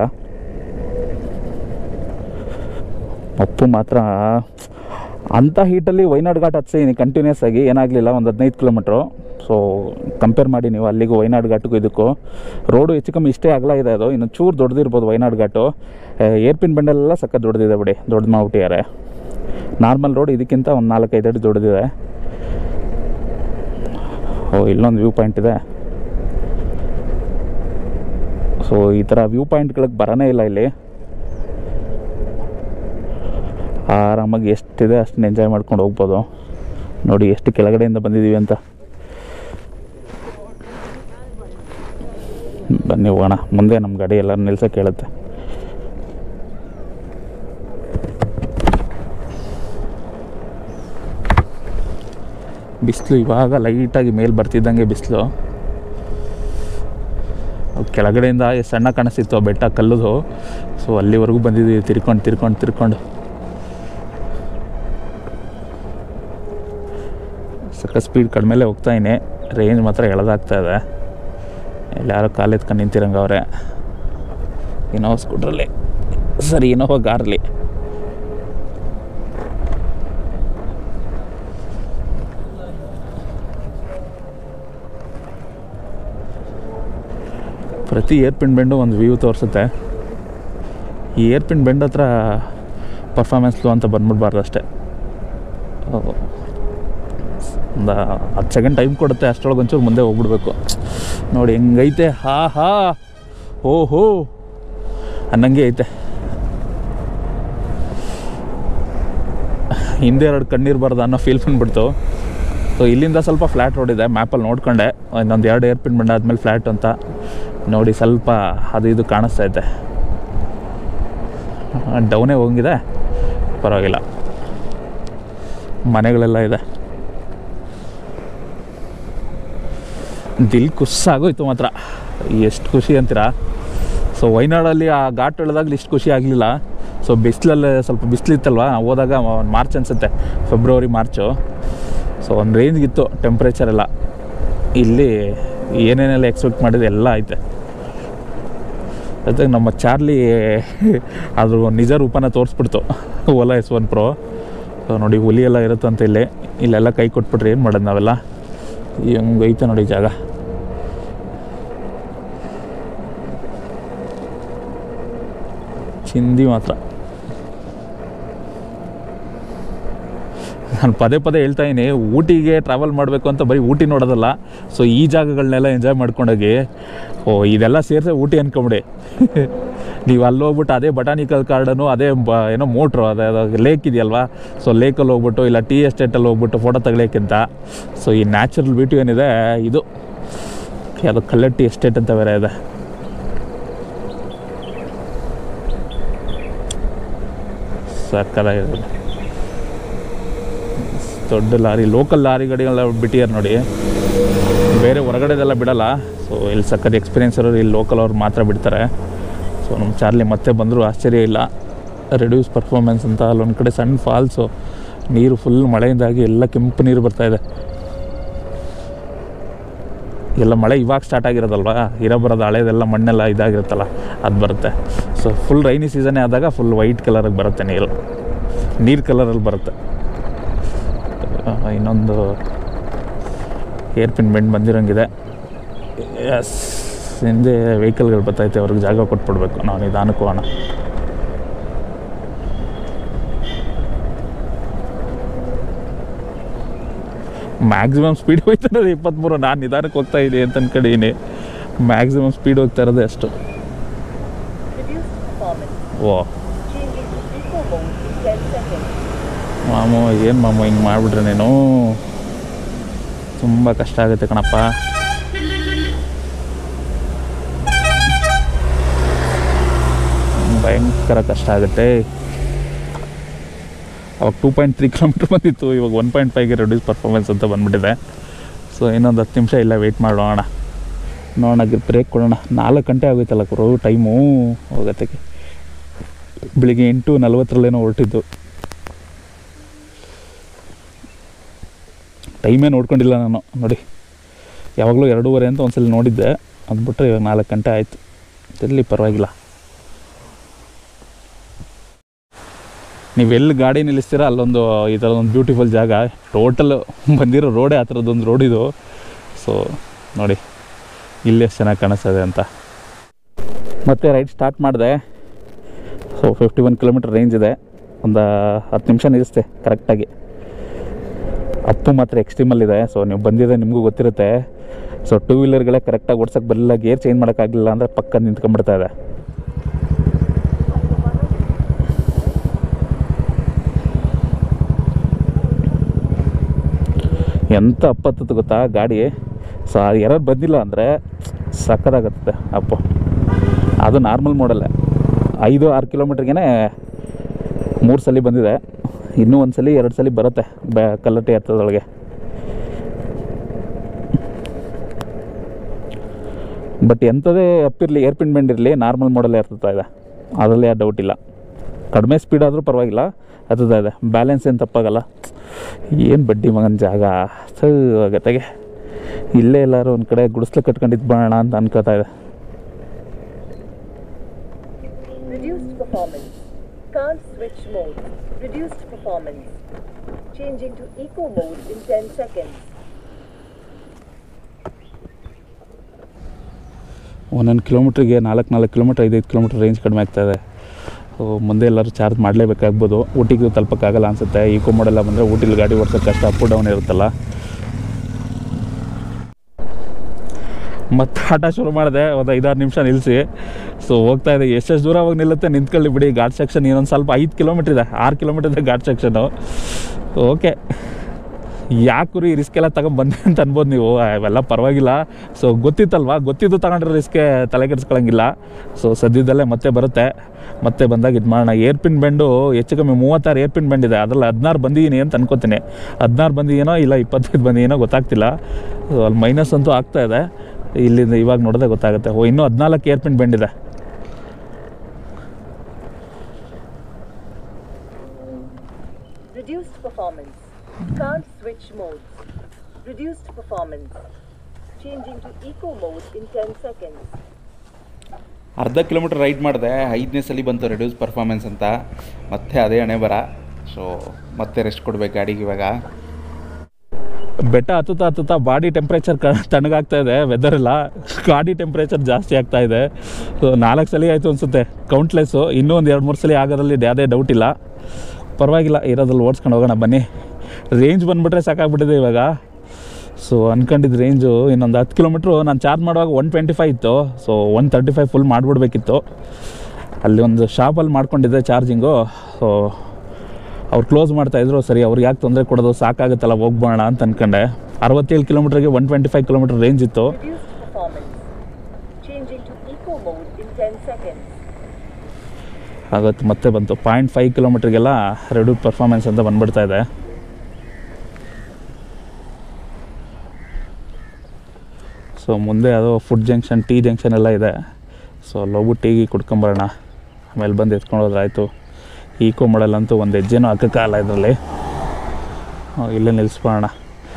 ಅಪ್ಪು ಮಾತ್ರ ಅಂಥ ಹೀಟಲ್ಲಿ ವೈನಾಡ್ ಘಾಟ್ ಹತ್ಸಿದ್ದೀನಿ ಕಂಟಿನ್ಯೂಸ್ ಆಗಿ ಏನಾಗಲಿಲ್ಲ ಒಂದು ಹದಿನೈದು ಕಿಲೋಮೀಟ್ರು ಸೊ ಕಂಪೇರ್ ಮಾಡಿ ನೀವು ಅಲ್ಲಿಗೂ ವೈನಾಡ್ ಘಾಟಿಗೂ ಇದಕ್ಕೂ ರೋಡು ಹೆಚ್ಚು ಕಮ್ಮಿ ಇಷ್ಟೇ ಅಗಲ ಇದೆ ಅದು ಇನ್ನು ಚೂರು ದೊಡ್ಡದಿರ್ಬೋದು ವೈನಾಡ್ ಘಾಟು ಏರ್ಪಿನ್ ಬಂಡೆಲ್ಲ ಸಕ್ಕ ದೊಡ್ಡದಿದೆ ಬಿಡಿ ದೊಡ್ಡದು ಮಾಡ್ಬಿಟ್ಟಿದ್ದಾರೆ ನಾರ್ಮಲ್ ರೋಡ್ ಇದಕ್ಕಿಂತ ಒಂದು ನಾಲ್ಕೈದು ಅಡಿ ದೊಡ್ಡದಿದೆ ಓ ಇಲ್ಲೊಂದು ವ್ಯೂ ಪಾಯಿಂಟ್ ಇದೆ ಸೊ ಈ ಥರ ವ್ಯೂ ಪಾಯಿಂಟ್ಗಳಿಗೆ ಬರೋನೇ ಇಲ್ಲ ಇಲ್ಲಿ ಆರಾಮಾಗಿ ಎಷ್ಟಿದೆ ಅಷ್ಟನ್ನ ಎಂಜಾಯ್ ಮಾಡ್ಕೊಂಡು ಹೋಗ್ಬೋದು ನೋಡಿ ಎಷ್ಟು ಕೆಳಗಡೆಯಿಂದ ಬಂದಿದ್ದೀವಿ ಅಂತ ಬನ್ನಿ ಹೋಗೋಣ ಮುಂದೆ ನಮ್ಮ ಗಾಡಿ ಎಲ್ಲ ನಿಲ್ಸೋಕೆ ಹೇಳುತ್ತೆ ಬಿಸಿಲು ಇವಾಗ ಲೈಟಾಗಿ ಮೇಲೆ ಬರ್ತಿದ್ದಂಗೆ ಬಿಸಿಲು ಕೆಳಗಡೆಯಿಂದ ಎಷ್ಟ್ ಸಣ್ಣ ಕಾಣಿಸ್ತಿತ್ತು ಆ ಬೆಟ್ಟ ಕಲ್ಲುದು ಸೊ ಅಲ್ಲಿವರೆಗೂ ಬಂದಿದ್ದೀವಿ ತಿರ್ಕೊಂಡು ತಿರ್ಕೊಂಡು ತಿರ್ಕೊಂಡು ಸಕ್ಕ ಸ್ಪೀಡ್ ಕಡಿಮೆಲೆ ಹೋಗ್ತಾಯಿನಿ ರೇಂಜ್ ಮಾತ್ರ ಎಳೆದಾಗ್ತಾ ಇದೆ ಇಲ್ಲಿ ಯಾರೋ ಕಾಲು ಎತ್ಕೊಂಡು ನಿಂತಿರಂಗೆ ಅವರೇ ಇನೋವಾ ಸ್ಕೂಟ್ರಲ್ಲಿ ಸರಿ ಇನೋವಾ ಗಾರ್ಲಿ ಪ್ರತಿ ಏರ್ಪಿನ್ ಬೆಂಡು ಒಂದು ವ್ಯೂ ತೋರಿಸುತ್ತೆ ಈ ಏರ್ಪಿನ್ ಬೆಂಡ್ ಹತ್ರ ಪರ್ಫಾರ್ಮೆನ್ಸ್ ಲೋ ಅಂತ ಬಂದ್ಬಿಡ್ಬಾರ್ದು ಅಷ್ಟೇ ಒಂದು ಹತ್ತು ಸೆಕೆಂಡ್ ಟೈಮ್ ಕೊಡುತ್ತೆ ಅಷ್ಟರೊಳಗೆ ಒಂಚೂರು ಮುಂದೆ ಹೋಗ್ಬಿಡ್ಬೇಕು ನೋಡಿ ಹೆಂಗೈತೆ ಹಾ ಹಾ ಓಹೋ ಅನ್ನಂಗೆ ಐತೆ ಹಿಂದೆ ಎರಡು ಕಣ್ಣಿರ್ಬಾರ್ದು ಅನ್ನೋ ಫೀಲ್ ಬಂದ್ಬಿಡ್ತು ಸೊ ಇಲ್ಲಿಂದ ಸ್ವಲ್ಪ ಫ್ಲ್ಯಾಟ್ ರೋಡ್ ಇದೆ ಮ್ಯಾಪಲ್ಲಿ ನೋಡ್ಕೊಂಡೆ ಇನ್ನೊಂದು ಎರಡು ಏರ್ಪಿನ್ ಬಂಡ ಆದಮೇಲೆ ಫ್ಲ್ಯಾಟ್ ಅಂತ ನೋಡಿ ಸ್ವಲ್ಪ ಅದು ಇದು ಕಾಣಿಸ್ತಾ ಐತೆ ಡೌನೇ ಹೋಗಿದೆ ಪರವಾಗಿಲ್ಲ ಮನೆಗಳೆಲ್ಲ ಇದೆ ದಿಲ್ ಖುಷಾಗೋಯ್ತು ಮಾತ್ರ ಎಷ್ಟು ಖುಷಿ ಅಂತೀರಾ ಸೊ ವೈನಾಡಲ್ಲಿ ಆ ಘಾಟ್ ಇಳಿದಾಗಲಿ ಇಷ್ಟು ಖುಷಿ ಆಗಲಿಲ್ಲ ಸೊ ಬಿಸಿಲಲ್ಲಿ ಸ್ವಲ್ಪ ಬಿಸಿಲಿತ್ತಲ್ವ ನಾವು ಹೋದಾಗ ಮಾರ್ಚ್ ಅನಿಸುತ್ತೆ ಫೆಬ್ರವರಿ ಮಾರ್ಚು ಸೊ ಒಂದು ರೇಂಜ್ಗಿತ್ತು ಟೆಂಪ್ರೇಚರ್ ಎಲ್ಲ ಇಲ್ಲಿ ಏನೇನೆಲ್ಲ ಎಕ್ಸ್ಪೆಕ್ಟ್ ಮಾಡಿದೆ ಎಲ್ಲ ಐತೆ ಜೊತೆಗೆ ನಮ್ಮ ಚಾರ್ಲಿ ಅದ್ರ ನಿಜ ರೂಪನ ತೋರಿಸ್ಬಿಡ್ತು Ola S one Pro so ನೋಡಿ ಹುಲಿ ಎಲ್ಲ ಇರುತ್ತಂತ ಇಲ್ಲಿ ಇಲ್ಲೆಲ್ಲ ಕೈ ಕೊಟ್ಬಿಟ್ರೆ ಏನು ಮಾಡೋದು ನಾವೆಲ್ಲ ಹೆಂಗೆ ಐತೆ ನೋಡಿ ಜಾಗ ಚಿಂದಿ ಮಾತ್ರ ನಾನು ಪದೇ ಪದೇ ಹೇಳ್ತಾ ಇದ್ದೀನಿ ಊಟಿಗೆ ಟ್ರಾವೆಲ್ ಮಾಡಬೇಕು ಅಂತ ಬರೀ ಊಟಿ ನೋಡೋದಲ್ಲ ಸೊ ಈ ಜಾಗಗಳನ್ನೆಲ್ಲ ಎಂಜಾಯ್ ಮಾಡ್ಕೊಂಡೋಗಿ ಓ ಇದೆಲ್ಲ ಸೇರಿಸಿ ಊಟಿ ಅನ್ಕೊಂಬಿಡಿ ನೀವು ಅಲ್ಲಿ ಹೋಗ್ಬಿಟ್ಟು ಅದೇ ಬಟಾನಿಕಲ್ ಗಾರ್ಡನು ಅದೇ ಬ ಏನೋ ಮೋಟ್ರು ಅದೇ ಲೇಕ್ ಇದೆಯಲ್ವಾ ಸೊ ಲೇಕಲ್ಲಿ ಹೋಗ್ಬಿಟ್ಟು ಇಲ್ಲ ಟೀ ಎಸ್ಟೇಟಲ್ಲಿ ಹೋಗ್ಬಿಟ್ಟು ಫೋಟೋ ತೆಗಿಯೋಕ್ಕಿಂತ ಸೊ ಈ ನ್ಯಾಚುರಲ್ ಬ್ಯೂಟಿ ಏನಿದೆ ಇದು ಅದು ಕಲ್ಲಟ್ಟಿ ಎಸ್ಟೇಟ್ ಅಂತ ಬೇರೆ ಇದೆ ಸಕ್ಕದಾಗಿದೆ ದೊಡ್ಡ ಲಾರಿ ಲೋಕಲ್ ಲಾರಿಗಳೆಲ್ಲ ಬಿಟ್ಟಿದ್ದಾರೆ ನೋಡಿ ಬೇರೆ ಹೊರಗಡೆದೆಲ್ಲ ಬಿಡಲ್ಲ ಸೊ ಇಲ್ಲಿ ಸಕ್ಕತ್ ಎಕ್ಸ್ಪೀರಿಯನ್ಸ್ ಇರೋರು ಇಲ್ಲಿ ಲೋಕಲ್ ಅವ್ರು ಮಾತ್ರ ಬಿಡ್ತಾರೆ ಸೊ ನಮ್ಮ ಚಾರ್ಲಿ ಮತ್ತೆ ಬಂದರೂ ಆಶ್ಚರ್ಯ ಇಲ್ಲ ರೆಡ್ಯೂಸ್ ಪರ್ಫಾರ್ಮೆನ್ಸ್ ಅಂತ ಅಲ್ಲೊಂದು ಕಡೆ ಸಣ್ಣ ಫಾಲ್ಸು ನೀರು ಫುಲ್ ಮಳೆಯಿಂದಾಗಿ ಎಲ್ಲ ಕೆಂಪು ನೀರು ಬರ್ತಾ ಇದೆ ಎಲ್ಲ ಮಳೆ ಇವಾಗ ಸ್ಟಾರ್ಟ್ ಆಗಿರೋದಲ್ವ ಇರೋ ಬರೋದು ಹಳೇದೆಲ್ಲ ಮಣ್ಣೆಲ್ಲ ಇದಾಗಿರುತ್ತಲ್ಲ ಅದು ಬರುತ್ತೆ ಸೊ ಫುಲ್ ರೈನಿ ಸೀಸನ್ನೇ ಆದಾಗ ಫುಲ್ ವೈಟ್ ಕಲರಿಗೆ ಬರುತ್ತೆ ನೀರು ನೀರು ಕಲರಲ್ಲಿ ಬರುತ್ತೆ ಆ, ಇನ್ನೊಂದು ಏರ್ಪಿನ್ ಬೆಂಡ್ ಬಂದಿರೋಂಗಿದೆ ಎಸ್ ಹಿಂದೆ ವೆಹಿಕಲ್ಗಳು ಬರ್ತೈತೆ ಅವ್ರಿಗೆ ಜಾಗ ಕೊಟ್ಬಿಡ್ಬೇಕು ನಾವು ನಿಧಾನಕ್ಕೆ ಹೋಗೋಣ ಮ್ಯಾಕ್ಸಿಮಮ್ ಸ್ಪೀಡ್ ಹೋಗ್ತಾ ಇರೋದು ಇಪ್ಪತ್ತ್ಮೂರು ನಾನು ನಿಧಾನಕ್ಕೆ ಹೋಗ್ತಾ ಇದ್ದೀನಿ ಅಂತ ಅನ್ಕೊಂಡಿದ್ದೀನಿ ಮ್ಯಾಕ್ಸಿಮಮ್ ಸ್ಪೀಡ್ ಹೋಗ್ತಾ ಇರೋದು ಅಷ್ಟು Reduced performance. O Changing to eco mode in 10 seconds. ಮಾಮು ಏನು ಮಾಮು ಹಿಂಗೆ ಮಾಡಿಬಿಟ್ರೆ ನೀನು ತುಂಬ ಕಷ್ಟ ಆಗುತ್ತೆ ಕಣಪ್ಪ ಭಯಂಕರ ಕಷ್ಟ ಆಗುತ್ತೆ ಅವಾಗ ಟೂ ಪಾಯಿಂಟ್ ತ್ರೀ ಕಿಲೋಮೀಟ್ರ್ ಬಂದಿತ್ತು ಇವಾಗ ಒನ್ ಪಾಯಿಂಟ್ ಫೈವ್ಗೆ ರೆಡ್ಯೂಸ್ ಪರ್ಫಾರ್ಮೆನ್ಸ್ ಅಂತ ಬಂದ್ಬಿಟ್ಟಿದೆ ಸೊ ಇನ್ನೊಂದು ಹತ್ತು ನಿಮಿಷ ಇಲ್ಲ ವೆಯ್ಟ್ ಮಾಡೋಣ ನೋಡೋಣ ಬ್ರೇಕ್ ಕೊಡೋಣ ನಾಲ್ಕು ಗಂಟೆ ಆಗೋಯ್ತಲ್ಲ ಗುರು ಟೈಮು ಹೋಗತ್ತಕ್ಕೆ ಬೆಳಿಗ್ಗೆ ಎಂಟು ನಲ್ವತ್ತರಲ್ಲೇನೋ ಹೊರಟಿದ್ದು ಟೈಮೇ ನೋಡ್ಕೊಂಡಿಲ್ಲ ನಾನು ನೋಡಿ ಯಾವಾಗಲೂ ಎರಡೂವರೆ ಅಂತ ಒಂದ್ಸಲ ನೋಡಿದ್ದೆ ಅದು ಬಿಟ್ಟರೆ ಇವಾಗ ನಾಲ್ಕು ಗಂಟೆ ಆಯಿತು ಇರಲಿ ಪರವಾಗಿಲ್ಲ ನೀವೆಲ್ಲಿ ಗಾಡಿ ನಿಲ್ಲಿಸ್ತೀರ ಅಲ್ಲೊಂದು ಈ ಥರ ಒಂದು ಬ್ಯೂಟಿಫುಲ್ ಜಾಗ ಟೋಟಲ್ ಬಂದಿರೋ ರೋಡೇ ಆ ಥರದ್ದೊಂದು ರೋಡ್ ಇದು ಸೊ ನೋಡಿ ಇಲ್ಲಿ ಎಷ್ಟು ಚೆನ್ನಾಗಿ ಕಾಣಿಸ್ತದೆ ಅಂತ ಮತ್ತೆ ರೈಡ್ ಸ್ಟಾರ್ಟ್ ಮಾಡಿದೆ so fifty one kilometre range ಇದೆ ಒಂದು ಹತ್ತು ನಿಮಿಷ ನಿಲ್ಲಿಸ್ತೆ ಕರೆಕ್ಟಾಗಿ ಅಪ್ಪು ಮಾತ್ರ ಎಕ್ಸ್ಟ್ರೀಮಲ್ಲಿದೆ ಸೊ ನೀವು ಬಂದಿದೆ ನಿಮಗೂ ಗೊತ್ತಿರುತ್ತೆ ಸೊ ಟೂ ವೀಲರ್ಗಳೇ ಕರೆಕ್ಟಾಗಿ ಓಡ್ಸೋಕ್ಕೆ ಬರಲಿಲ್ಲ ಗೇರ್ ಚೇಂಜ್ ಮಾಡೋಕ್ಕಾಗಲಿಲ್ಲ ಅಂದರೆ ಪಕ್ಕ ನಿಂತ್ಕೊಂಡ್ಬಿಡ್ತಾ ಇದೆ ಎಂಥ ಅಪ್ಪತ್ತದು ಗೊತ್ತಾ ಗಾಡಿ ಸೊ ಅದು ಯಾರು ಬಂದಿಲ್ಲ ಅಂದರೆ ಸಕ್ಕದಾಗತ್ತೆ ಅಪ್ಪು ಅದು ನಾರ್ಮಲ್ ಮಾಡಲ್ಲೇ ಐದು ಆರು ಕಿಲೋಮೀಟ್ರಿಗೇ ಮೂರು ಸಲ ಬಂದಿದೆ ಇನ್ನೂ ಒಂದು ಸಲ ಎರಡು ಸಲ ಬರುತ್ತೆ ಬ ಕಲ್ಲಟ್ಟಿ ಹತ್ತದೊಳಗೆ ಬಟ್ ಎಂಥದೇ ಅಪ್ಪಿರಲಿ ಏರ್ಪಿನ್ ಬೆಂಡ್ ಇರಲಿ ನಾರ್ಮಲ್ ಮಾಡಲ್ಲೇ ಇರ್ತಾ ಇದೆ ಅದರಲ್ಲಿ ಯಾವ ಡೌಟ್ ಇಲ್ಲ ಕಡಿಮೆ ಸ್ಪೀಡ್ ಆದರೂ ಪರವಾಗಿಲ್ಲ ಹತ್ತದ ಇದೆ ಬ್ಯಾಲೆನ್ಸ್ ಏನು ತಪ್ಪಾಗಲ್ಲ ಏನು ಬಡ್ಡಿ ಮಗನ ಜಾಗ ಸೂ ಆಗತ್ತಾಗೆ ಇಲ್ಲೇ ಎಲ್ಲರೂ ಒಂದು ಕಡೆ ಗುಡಿಸ್ಲು ಕಟ್ಕೊಂಡಿದ್ದು ಮಾಡೋಣ ಅಂತ ಅನ್ಕೋತಾ ಇದೆ Reduced performance. Can't switch mode. Reduced performance. Changing to eco mode in 10 seconds. ಒಂದೊಂದು ಕಿಲೋಮೀಟ್ರಿಗೆ ನಾಲ್ಕು ನಾಲ್ಕು ಕಿಲೋಮೀಟ್ರ್ ಐದೈದು ಕಿಲೋಮೀಟ್ರ್ ರೇಂಜ್ ಕಡಿಮೆ ಆಗ್ತಾಯಿದೆ ಸೊ ಮುಂದೆ ಎಲ್ಲರೂ ಚಾರ್ಜ್ ಮಾಡಲೇಬೇಕಾಗ್ಬೋದು ಊಟಿಗೆ ತಲುಪಕ್ಕಾಗಲ್ಲ ಅನಿಸುತ್ತೆ ಈಕೋ ಮಾಡೆಲ್ಲ ಬಂದರೆ ಊಟಿಲಿ ಗಾಡಿ ಓಡ್ಸೋಕ್ಕೆ ಕಷ್ಟ ಅಪ್ ಡೌನ್ ಇರುತ್ತಲ್ಲ ಮತ್ತೆ ಆಟ ಶುರು ಮಾಡಿದೆ ಒಂದು ಐದಾರು ನಿಮಿಷ ನಿಲ್ಲಿಸಿ ಸೊ ಹೋಗ್ತಾ ಇದೆ ಎಷ್ಟೆಷ್ಟು ದೂರ ಹೋಗಿ ನಿಲ್ಲುತ್ತೆ ನಿಂತ್ಕೊಳ್ಳಿ ಬಿಡಿ ಘಾಟ್ ಸೆಕ್ಷನ್ ಇನ್ನೊಂದು ಸ್ವಲ್ಪ ಐದು ಕಿಲೋಮೀಟ್ರ್ ಇದೆ ಆರು ಕಿಲೋಮೀಟ್ರ್ ಇದೆ ಘಾಟ್ ಸೆಕ್ಷನು ಓಕೆ ಯಾಕುರಿ ರಿಸ್ಕ್ ಎಲ್ಲ ತಗೊಂಡು ಬಂದೆ ಅಂತ ಅನ್ಬೋದು ನೀವು ಅವೆಲ್ಲ ಪರವಾಗಿಲ್ಲ ಸೊ ಗೊತ್ತಿತ್ತಲ್ವಾ ಗೊತ್ತಿದ್ದು ತಗೊಂಡ್ರೆ ರಿಸ್ಕೆ ತಲೆ ಕೆಡಿಸ್ಕೊಳಂಗಿಲ್ಲ ಸೊ ಸದ್ಯದಲ್ಲೇ ಮತ್ತೆ ಬರುತ್ತೆ ಮತ್ತೆ ಬಂದಾಗ ಇದು ಮಾಡೋಣ ಏರ್ಪಿನ್ ಬೆಂಡು ಹೆಚ್ಚು ಕಮ್ಮಿ ಮೂವತ್ತಾರು ಏರ್ಪಿನ್ ಬೆಂಡ್ ಇದೆ ಅದರಲ್ಲಿ ಹದಿನಾರು ಬಂದಿದ್ದೀನಿ ಅಂತ ಅನ್ಕೋತೀನಿ ಹದಿನಾರು ಬಂದಿದ್ದೀನೋ ಇಲ್ಲ ಇಪ್ಪತ್ತೈದು ಬಂದಿದ್ದೀನೋ ಗೊತ್ತಾಗ್ತಿಲ್ಲ ಸೊ ಅಲ್ಲಿ ಮೈನಸ್ ಅಂತೂ ಆಗ್ತಾ ಇದೆ ಇಲ್ಲಿಂದ ಇವಾಗ ನೋಡಿದ್ರೆ ಗೊತ್ತಾಗುತ್ತೆ ಓ ಇನ್ನೂ ಹದಿನಾಲ್ಕು ಏರ್ಪಿನ್ ಬೆಂಡ್ ಇದೆ Reduced performance. Can't switch modes. Reduced performance. Changing to eco mode in 10 seconds. ಅರ್ಧ ಕಿಲೋಮೀಟರ್ ರೈಡ್ ಮಾಡಿದೆ ಐದನೇ ಸಲ ಬಂತು ರೆಡ್ಯೂಸ್ ಪರ್ಫಾರ್ಮೆನ್ಸ್ ಅಂತ ಮತ್ತೆ ಅದೇ ಹಣೆ ಬರ ಸೊ ಮತ್ತೆ ರೆಸ್ಟ್ ಕೊಡ್ಬೇಕು ಗಾಡಿಗೆ ಇವಾಗ ಬೆಟ್ಟ ಹತ್ತುತ್ತಾ ಹತ್ತುತ್ತಾ ಬಾಡಿ ಟೆಂಪ್ರೇಚರ್ ಕ ತಣ್ಣಗಾಗ್ತಾ ಇದೆ ವೆದರ್ ಎಲ್ಲ ಗಾಡಿ ಟೆಂಪ್ರೇಚರ್ ಜಾಸ್ತಿ ಆಗ್ತಾ ಇದೆ ಸೊ ನಾಲ್ಕು ಸಲ ಆಯಿತು ಅನಿಸುತ್ತೆ ಕೌಂಟ್ಲೆಸ್ಸು ಇನ್ನೂ ಒಂದು ಎರಡು ಮೂರು ಸಲ ಆಗೋದ್ರಲ್ಲಿ ಯಾವುದೇ ಡೌಟ್ ಇಲ್ಲ ಪರವಾಗಿಲ್ಲ ಇರೋದ್ರಲ್ಲಿ ಓಡಿಸ್ಕೊಂಡು ಹೋಗೋಣ ಬನ್ನಿ ರೇಂಜ್ ಬಂದುಬಿಟ್ರೆ ಸಾಕಾಗ್ಬಿಟ್ಟಿದೆ ಇವಾಗ ಸೊ ಅನ್ಕೊಂಡಿದ್ದು ರೇಂಜು ಇನ್ನೊಂದು ಹತ್ತು ಕಿಲೋಮೀಟ್ರು ನಾನು ಚಾರ್ಜ್ ಮಾಡುವಾಗ ಒನ್ ಟ್ವೆಂಟಿ ಫೈವ್ ಇತ್ತು so one thirty five full ಮಾಡಿಬಿಡ್ಬೇಕಿತ್ತು ಅಲ್ಲಿ ಒಂದು ಶಾಪಲ್ಲಿ ಮಾಡ್ಕೊಂಡಿದ್ದೆ ಚಾರ್ಜಿಂಗು ಸೊ ಅವ್ರು ಕ್ಲೋಸ್ ಮಾಡ್ತಾಯಿದ್ರು ಸರಿ ಅವ್ರಿಗೆ ಯಾಕೆ ತೊಂದರೆ ಕೊಡೋದು ಸಾಕಾಗುತ್ತಲ್ಲ ಹೋಗ್ಬೋಣ ಅಂತ ಅನ್ಕೊಂಡೆ ಅರವತ್ತೇಳು ಕಿಲೋಮೀಟ್ರಿಗೆ one twenty five kilometre range ಇತ್ತು Reduced performance. Changing to eco mode in 10 seconds. ಆಗುತ್ತೆ ಮತ್ತೆ ಬಂತು ಪಾಯಿಂಟ್ ಫೈವ್ ಕಿಲೋಮೀಟ್ರಿಗೆಲ್ಲ ರೆಡ್ಯೂಸ್ ಪರ್ಫಾರ್ಮೆನ್ಸ್ ಅಂತ ಬಂದ್ಬಿಡ್ತಾ ಇದೆ ಸೊ ಮುಂದೆ ಅದು ಫುಡ್ ಜಂಕ್ಷನ್ ಟೀ ಜಂಕ್ಷನ್ ಎಲ್ಲ ಇದೆ ಸೊ ಅಲ್ಲೋಗ್ಬಿಟ್ಟು ಟೀಗಿ ಕುಡ್ಕೊಂಬರೋಣ ಆಮೇಲೆ ಬಂದು ಎತ್ಕೊಂಡು ಹೋದ್ರೆ ಆಯಿತು ಈಕೋ ಮಾಡಲ್ ಅಂತೂ ಒಂದು ಹೆಜ್ಜೆನೂ ಹಾಕೋಕ್ಕಾಗಲ್ಲ ಇದರಲ್ಲಿ ಇಲ್ಲೇ ನಿಲ್ಲಿಸ್ಬೋಣ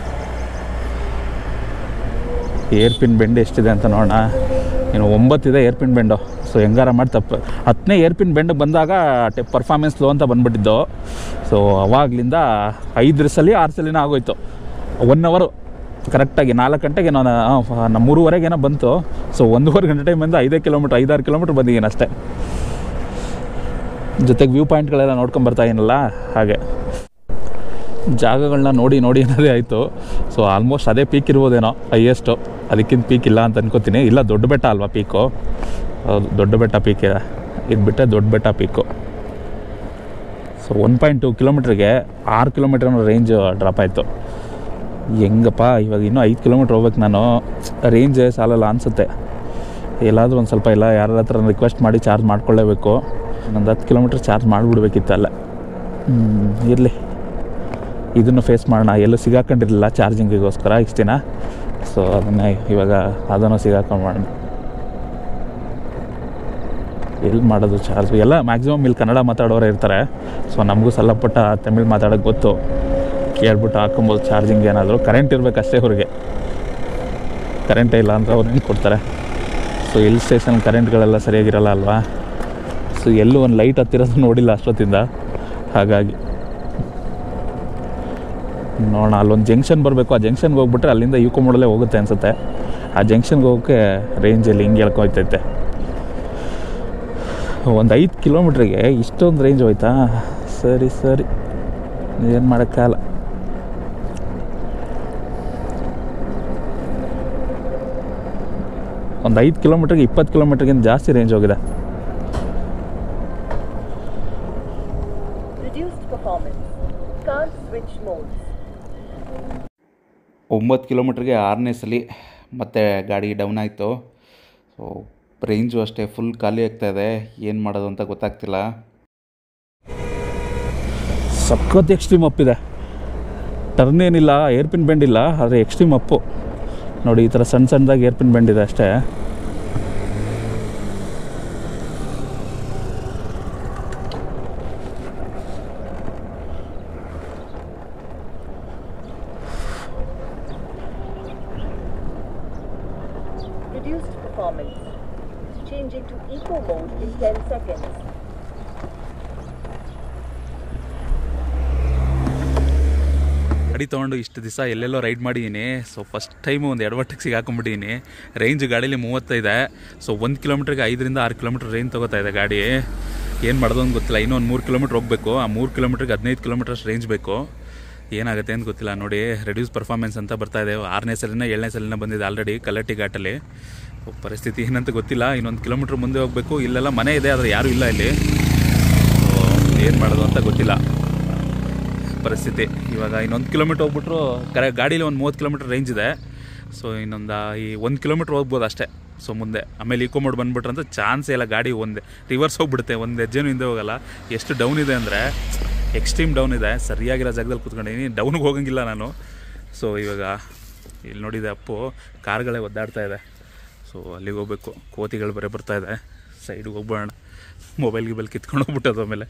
ಏರ್ ಪಿನ್ ಬೆಂಡ್ ಎಷ್ಟಿದೆ ಅಂತ ನೋಡೋಣ ಇನ್ನು ಒಂಬತ್ತಿದೆ ಏರ್ ಪಿನ್ ಬೆಂಡು ಸೊ ಹೆಂಗಾರ ಮಾಡಿ ತಪ್ಪು ಹತ್ತನೇ ಏರ್ ಪಿನ್ ಬೆಂಡ್ ಬಂದಾಗ ಟೆ ಪರ್ಫಾರ್ಮೆನ್ಸ್ ಲೋ ಅಂತ ಬಂದ್ಬಿಟ್ಟಿದ್ದು ಸೊ ಅವಾಗಲಿಂದ ಐದು ಸಲ ಆರು ಸಲಿನ ಆಗೋಯ್ತು ಒನ್ ಅವರು ಕರೆಕ್ಟಾಗಿ ನಾಲ್ಕು ಗಂಟೆಗೆ ನಾನು ನಮ್ಮ ಮೂರುವರೆಗೇನೋ ಬಂತು ಸೊ ಒಂದೂವರೆ ಗಂಟೆ ಟೈಮಿಂದ ಐದೇ ಕಿಲೋಮೀಟ್ರ್ ಐದಾರು ಕಿಲೋಮೀಟ್ರ್ ಬಂದಿದ್ದೀನಿ ಅಷ್ಟೇ ಜೊತೆಗೆ ವ್ಯೂ ಪಾಯಿಂಟ್ಗಳೆಲ್ಲ ನೋಡ್ಕೊಂಬರ್ತಾ ಇದೀನಲ್ಲ ಹಾಗೆ ಜಾಗಗಳನ್ನ ನೋಡಿ ನೋಡಿ ಅನ್ನೋದೇ ಆಯಿತು ಸೊ ಆಲ್ಮೋಸ್ಟ್ ಅದೇ ಪೀಕ್ ಇರ್ಬೋದೇನೋ ಹೈಯೆಸ್ಟು ಅದಕ್ಕಿಂತ ಪೀಕ್ ಇಲ್ಲ ಅಂತ ಅನ್ಕೋತೀನಿ ಇಲ್ಲ ದೊಡ್ಡ ಬೆಟ್ಟ ಅಲ್ವಾ ಪೀಕು ಹೌದು ದೊಡ್ಡ ಬೆಟ್ಟ ಪೀಕ್ ಇದೆ ಇದು ಬಿಟ್ಟರೆ ದೊಡ್ಡ ಬೆಟ್ಟ peak so one point two ಕಿಲೋಮೀಟ್ರಿಗೆ ಆರು ಕಿಲೋಮೀಟರ್ ರೇಂಜ್ ಡ್ರಾಪ್ ಆಯಿತು ಹೆಂಗಪ್ಪ ಇವಾಗ ಇನ್ನೂ ಐದು ಕಿಲೋಮೀಟ್ರ್ ಹೋಗ್ಬೇಕು ನಾನು ರೇಂಜ್ ಸಾಲಲ್ಲ ಅನಿಸುತ್ತೆ ಎಲ್ಲಾದರೂ ಒಂದು ಸ್ವಲ್ಪ ಇಲ್ಲ ಯಾರ ಹತ್ರ ರಿಕ್ವೆಸ್ಟ್ ಮಾಡಿ ಚಾರ್ಜ್ ಮಾಡ್ಕೊಳ್ಳೇಬೇಕು ಒಂದು ಹತ್ತು ಕಿಲೋಮೀಟ್ರ್ ಚಾರ್ಜ್ ಮಾಡಿಬಿಡ್ಬೇಕಿತ್ತು ಅಲ್ಲ ಇರಲಿ ಇದನ್ನು ಫೇಸ್ ಮಾಡೋಣ ಎಲ್ಲೂ ಸಿಗಾಕೊಂಡಿರಲಿಲ್ಲ ಚಾರ್ಜಿಂಗಿಗೋಸ್ಕರ ಇಷ್ಟು ದಿನ ಸೊ ಅದನ್ನೇ ಇವಾಗ ಅದನ್ನು ಸಿಗಾಕೊಂಡು ಮಾಡೋಣ ಎಲ್ಲಿ ಮಾಡೋದು ಚಾರ್ಜ್ ಎಲ್ಲ ಮ್ಯಾಕ್ಸಿಮಮ್ ಇಲ್ಲಿ ಕನ್ನಡ ಮಾತಾಡೋರು ಇರ್ತಾರೆ ಸೊ ನಮಗೂ ಸ್ವಲ್ಪ ಪುಟ್ಟ ತಮಿಳ್ ಮಾತಾಡೋಕ್ಕೆ ಗೊತ್ತು ಕೇಳ್ಬಿಟ್ಟು ಹಾಕೊಬೋದು ಚಾರ್ಜಿಂಗ್ ಏನಾದರೂ ಕರೆಂಟ್ ಇರಬೇಕು ಅಷ್ಟೇ ಅವ್ರಿಗೆ ಕರೆಂಟೇ ಇಲ್ಲ ಅಂತ ಅವ್ರು ಹೆಂಗೆ ಕೊಡ್ತಾರೆ ಸೊ ಹಿಲ್ ಸ್ಟೇಷನ್ ಕರೆಂಟ್ಗಳೆಲ್ಲ ಸರಿಯಾಗಿರಲ್ಲ ಅಲ್ವಾ ಸೊ ಎಲ್ಲೂ ಒಂದು ಲೈಟ್ ಹತ್ತಿರೋದು ನೋಡಿಲ್ಲ ಅಷ್ಟೊತ್ತಿಂದ ಹಾಗಾಗಿ ನೋಡೋಣ ಅಲ್ಲೊಂದು ಜಂಕ್ಷನ್ ಬರಬೇಕು ಆ ಜಂಕ್ಷನ್ಗೆ ಹೋಗ್ಬಿಟ್ರೆ ಅಲ್ಲಿಂದ ಯೂಕೋ ಮಾಡಲೇ ಹೋಗುತ್ತೆ ಅನಿಸುತ್ತೆ ಆ ಜಂಕ್ಷನ್ಗೆ ಹೋಗೋಕ್ಕೆ ರೇಂಜಲ್ಲಿ ಹಿಂಗೆ ಹೇಳ್ಕೊಯ್ತೈತೆ ಒಂದು ಐದು ಕಿಲೋಮೀಟ್ರಿಗೆ ಇಷ್ಟೊಂದು ರೇಂಜ್ ಹೋಯ್ತಾ ಸರಿ ಸರಿ ಏನು ಮಾಡೋಕ್ಕಾಗಲ್ಲ ಒಂದು ಐದು ಕಿಲೋಮೀಟ್ರಿಗೆ ಇಪ್ಪತ್ತು ಕಿಲೋಮೀಟ್ರಿಗಿಂತ ಜಾಸ್ತಿ ರೇಂಜ್ ಹೋಗಿದೆ Reduced performance. Can't switch modes. ಒಂಬತ್ತು ಕಿಲೋಮೀಟ್ರಿಗೆ ಆರನೇ ಸಲ ಮತ್ತೆ ಗಾಡಿ ಡೌನ್ ಆಯಿತು ಸೊ ರೇಂಜು ಅಷ್ಟೇ ಫುಲ್ ಖಾಲಿ ಆಗ್ತಾ ಇದೆ ಏನು ಮಾಡೋದು ಅಂತ ಗೊತ್ತಾಗ್ತಿಲ್ಲ ಸಖತ್ ಎಕ್ಸ್ಟ್ರೀಮ್ ಅಪ್ ಇದೆ ಟರ್ನ್ ಏನಿಲ್ಲ ಏರ್ಪಿನ್ ಬೆಂಡ್ ಇಲ್ಲ ಆದರೆ ಎಕ್ಸ್ಟ್ರೀಮ್ ಅಪ್ಪು ನೋಡಿ ಈ ಥರ ಸಣ್ಣ ಸಣ್ಣದಾಗಿ ಏರ್ಪಿನ್ ಬೆಂಡ್ ಇದೆ ಅಷ್ಟೇ Reduced performance. Changing to eco mode in 10 seconds. ಗಾಡಿ ತೊಗೊಂಡು ಇಷ್ಟು ದಿವಸ ಎಲ್ಲೆಲ್ಲೋ ರೈಡ್ ಮಾಡಿದ್ದೀನಿ ಸೊ ಫಸ್ಟ್ ಟೈಮು ಒಂದು ಎಡವಟ್ಟಿಗೆ ಸಿಗಾಕೊಂಬಿಟ್ಟಿದ್ದೀನಿ ರೇಂಜ್ ಗಾಡೀಲಿ ಮೂವತ್ತೈದೆ ಸೊ ಒಂದು ಕಿಲೋಮೀಟ್ರಿಗೆ ಐದರಿಂದ ಆರು ಕಿಲೋಮೀಟ್ರ್ ರೇಂಜ್ ತೊಗೋತಾ ಇದೆ ಗಾಡಿ ಏನು ಮಾಡೋದು ಅಂತ ಗೊತ್ತಿಲ್ಲ ಇನ್ನೂ ಒಂದು ಮೂರು ಕಿಲೋಮೀಟ್ರ್ ಹೋಗಬೇಕು ಆ ಮೂರು ಕಿಲೋಮೀಟ್ರಿಗೆ ಹದಿನೈದು ಕಿಲೋಮೀಟರ್ಸ್ ರೇಂಜ್ ಬೇಕು ಏನಾಗುತ್ತೆ ಅಂತ ಗೊತ್ತಿಲ್ಲ ನೋಡಿ ರೆಡ್ಯೂಸ್ ಪರ್ಫಾರ್ಮೆನ್ಸ್ ಅಂತ ಬರ್ತಾ ಇದೆ ಆರನೇ ಸಲಿನ ಏಳನೇ ಸಲಿನ ಬಂದಿದೆ ಆಲ್ರೆಡಿ ಕಲ್ಲಟ್ಟಿ ಘಾಟಲ್ಲಿ ಪರಿಸ್ಥಿತಿ ಏನಂತ ಗೊತ್ತಿಲ್ಲ ಇನ್ನೊಂದು ಕಿಲೋಮೀಟ್ರ್ ಮುಂದೆ ಹೋಗಬೇಕು ಇಲ್ಲೆಲ್ಲ ಮನೆ ಇದೆ ಆದರೆ ಯಾರೂ ಇಲ್ಲ ಇಲ್ಲಿ ಏನು ಮಾಡೋದು ಅಂತ ಗೊತ್ತಿಲ್ಲ ಪರಿಸ್ಥಿತಿ ಇವಾಗ ಇನ್ನೊಂದು ಕಿಲೋಮೀಟ್ರ್ ಹೋಗ್ಬಿಟ್ರು ಕರೆ ಗಾಡೀಲಿ ಒಂದು ಮೂವತ್ತು ಕಿಲೋಮೀಟ್ರ್ ರೇಂಜ್ ಇದೆ ಸೊ ಇನ್ನೊಂದು ಈ ಒಂದು ಕಿಲೋಮೀಟ್ರ್ ಹೋಗ್ಬೋದು ಅಷ್ಟೇ ಸೊ ಮುಂದೆ ಆಮೇಲೆ ಈಕೋ ಮೋಡ್ ಬಂದ್ಬಿಟ್ರಂತ ಚಾನ್ಸೇ ಇಲ್ಲ ಗಾಡಿ ಒಂದೇ ರಿವರ್ಸ್ ಹೋಗ್ಬಿಡುತ್ತೆ ಒಂದು ಹೆಜ್ಜೆನೂ ಹಿಂದೆ ಹೋಗಲ್ಲ ಎಷ್ಟು ಡೌನ್ ಇದೆ ಅಂದರೆ ಎಕ್ಸ್ಟ್ರೀಮ್ ಡೌನ್ ಇದೆ ಸರಿಯಾಗಿರೋ ಜಾಗದಲ್ಲಿ ಕೂತ್ಕೊಂಡಿದ್ದೀನಿ ಡೌನ್ಗೆ ಹೋಗಂಗಿಲ್ಲ ನಾನು ಸೊ ಇವಾಗ ಇಲ್ಲಿ ನೋಡಿದೆ ಅಪ್ಪು ಕಾರ್ಗಳೇ ಒದ್ದಾಡ್ತಾ ಇದೆ ಸೊ ಅಲ್ಲಿಗೆ ಹೋಗ್ಬೇಕು ಕೋತಿಗಳು ಬರೀ ಬರ್ತಾ ಇದೆ ಸೈಡ್ಗೆ ಹೋಗ್ಬೋಣ ಮೊಬೈಲ್ ಗಿಬೈಲ್ ಕಿತ್ಕೊಂಡು ಹೋಗ್ಬಿಟ್ಟದು ಆಮೇಲೆ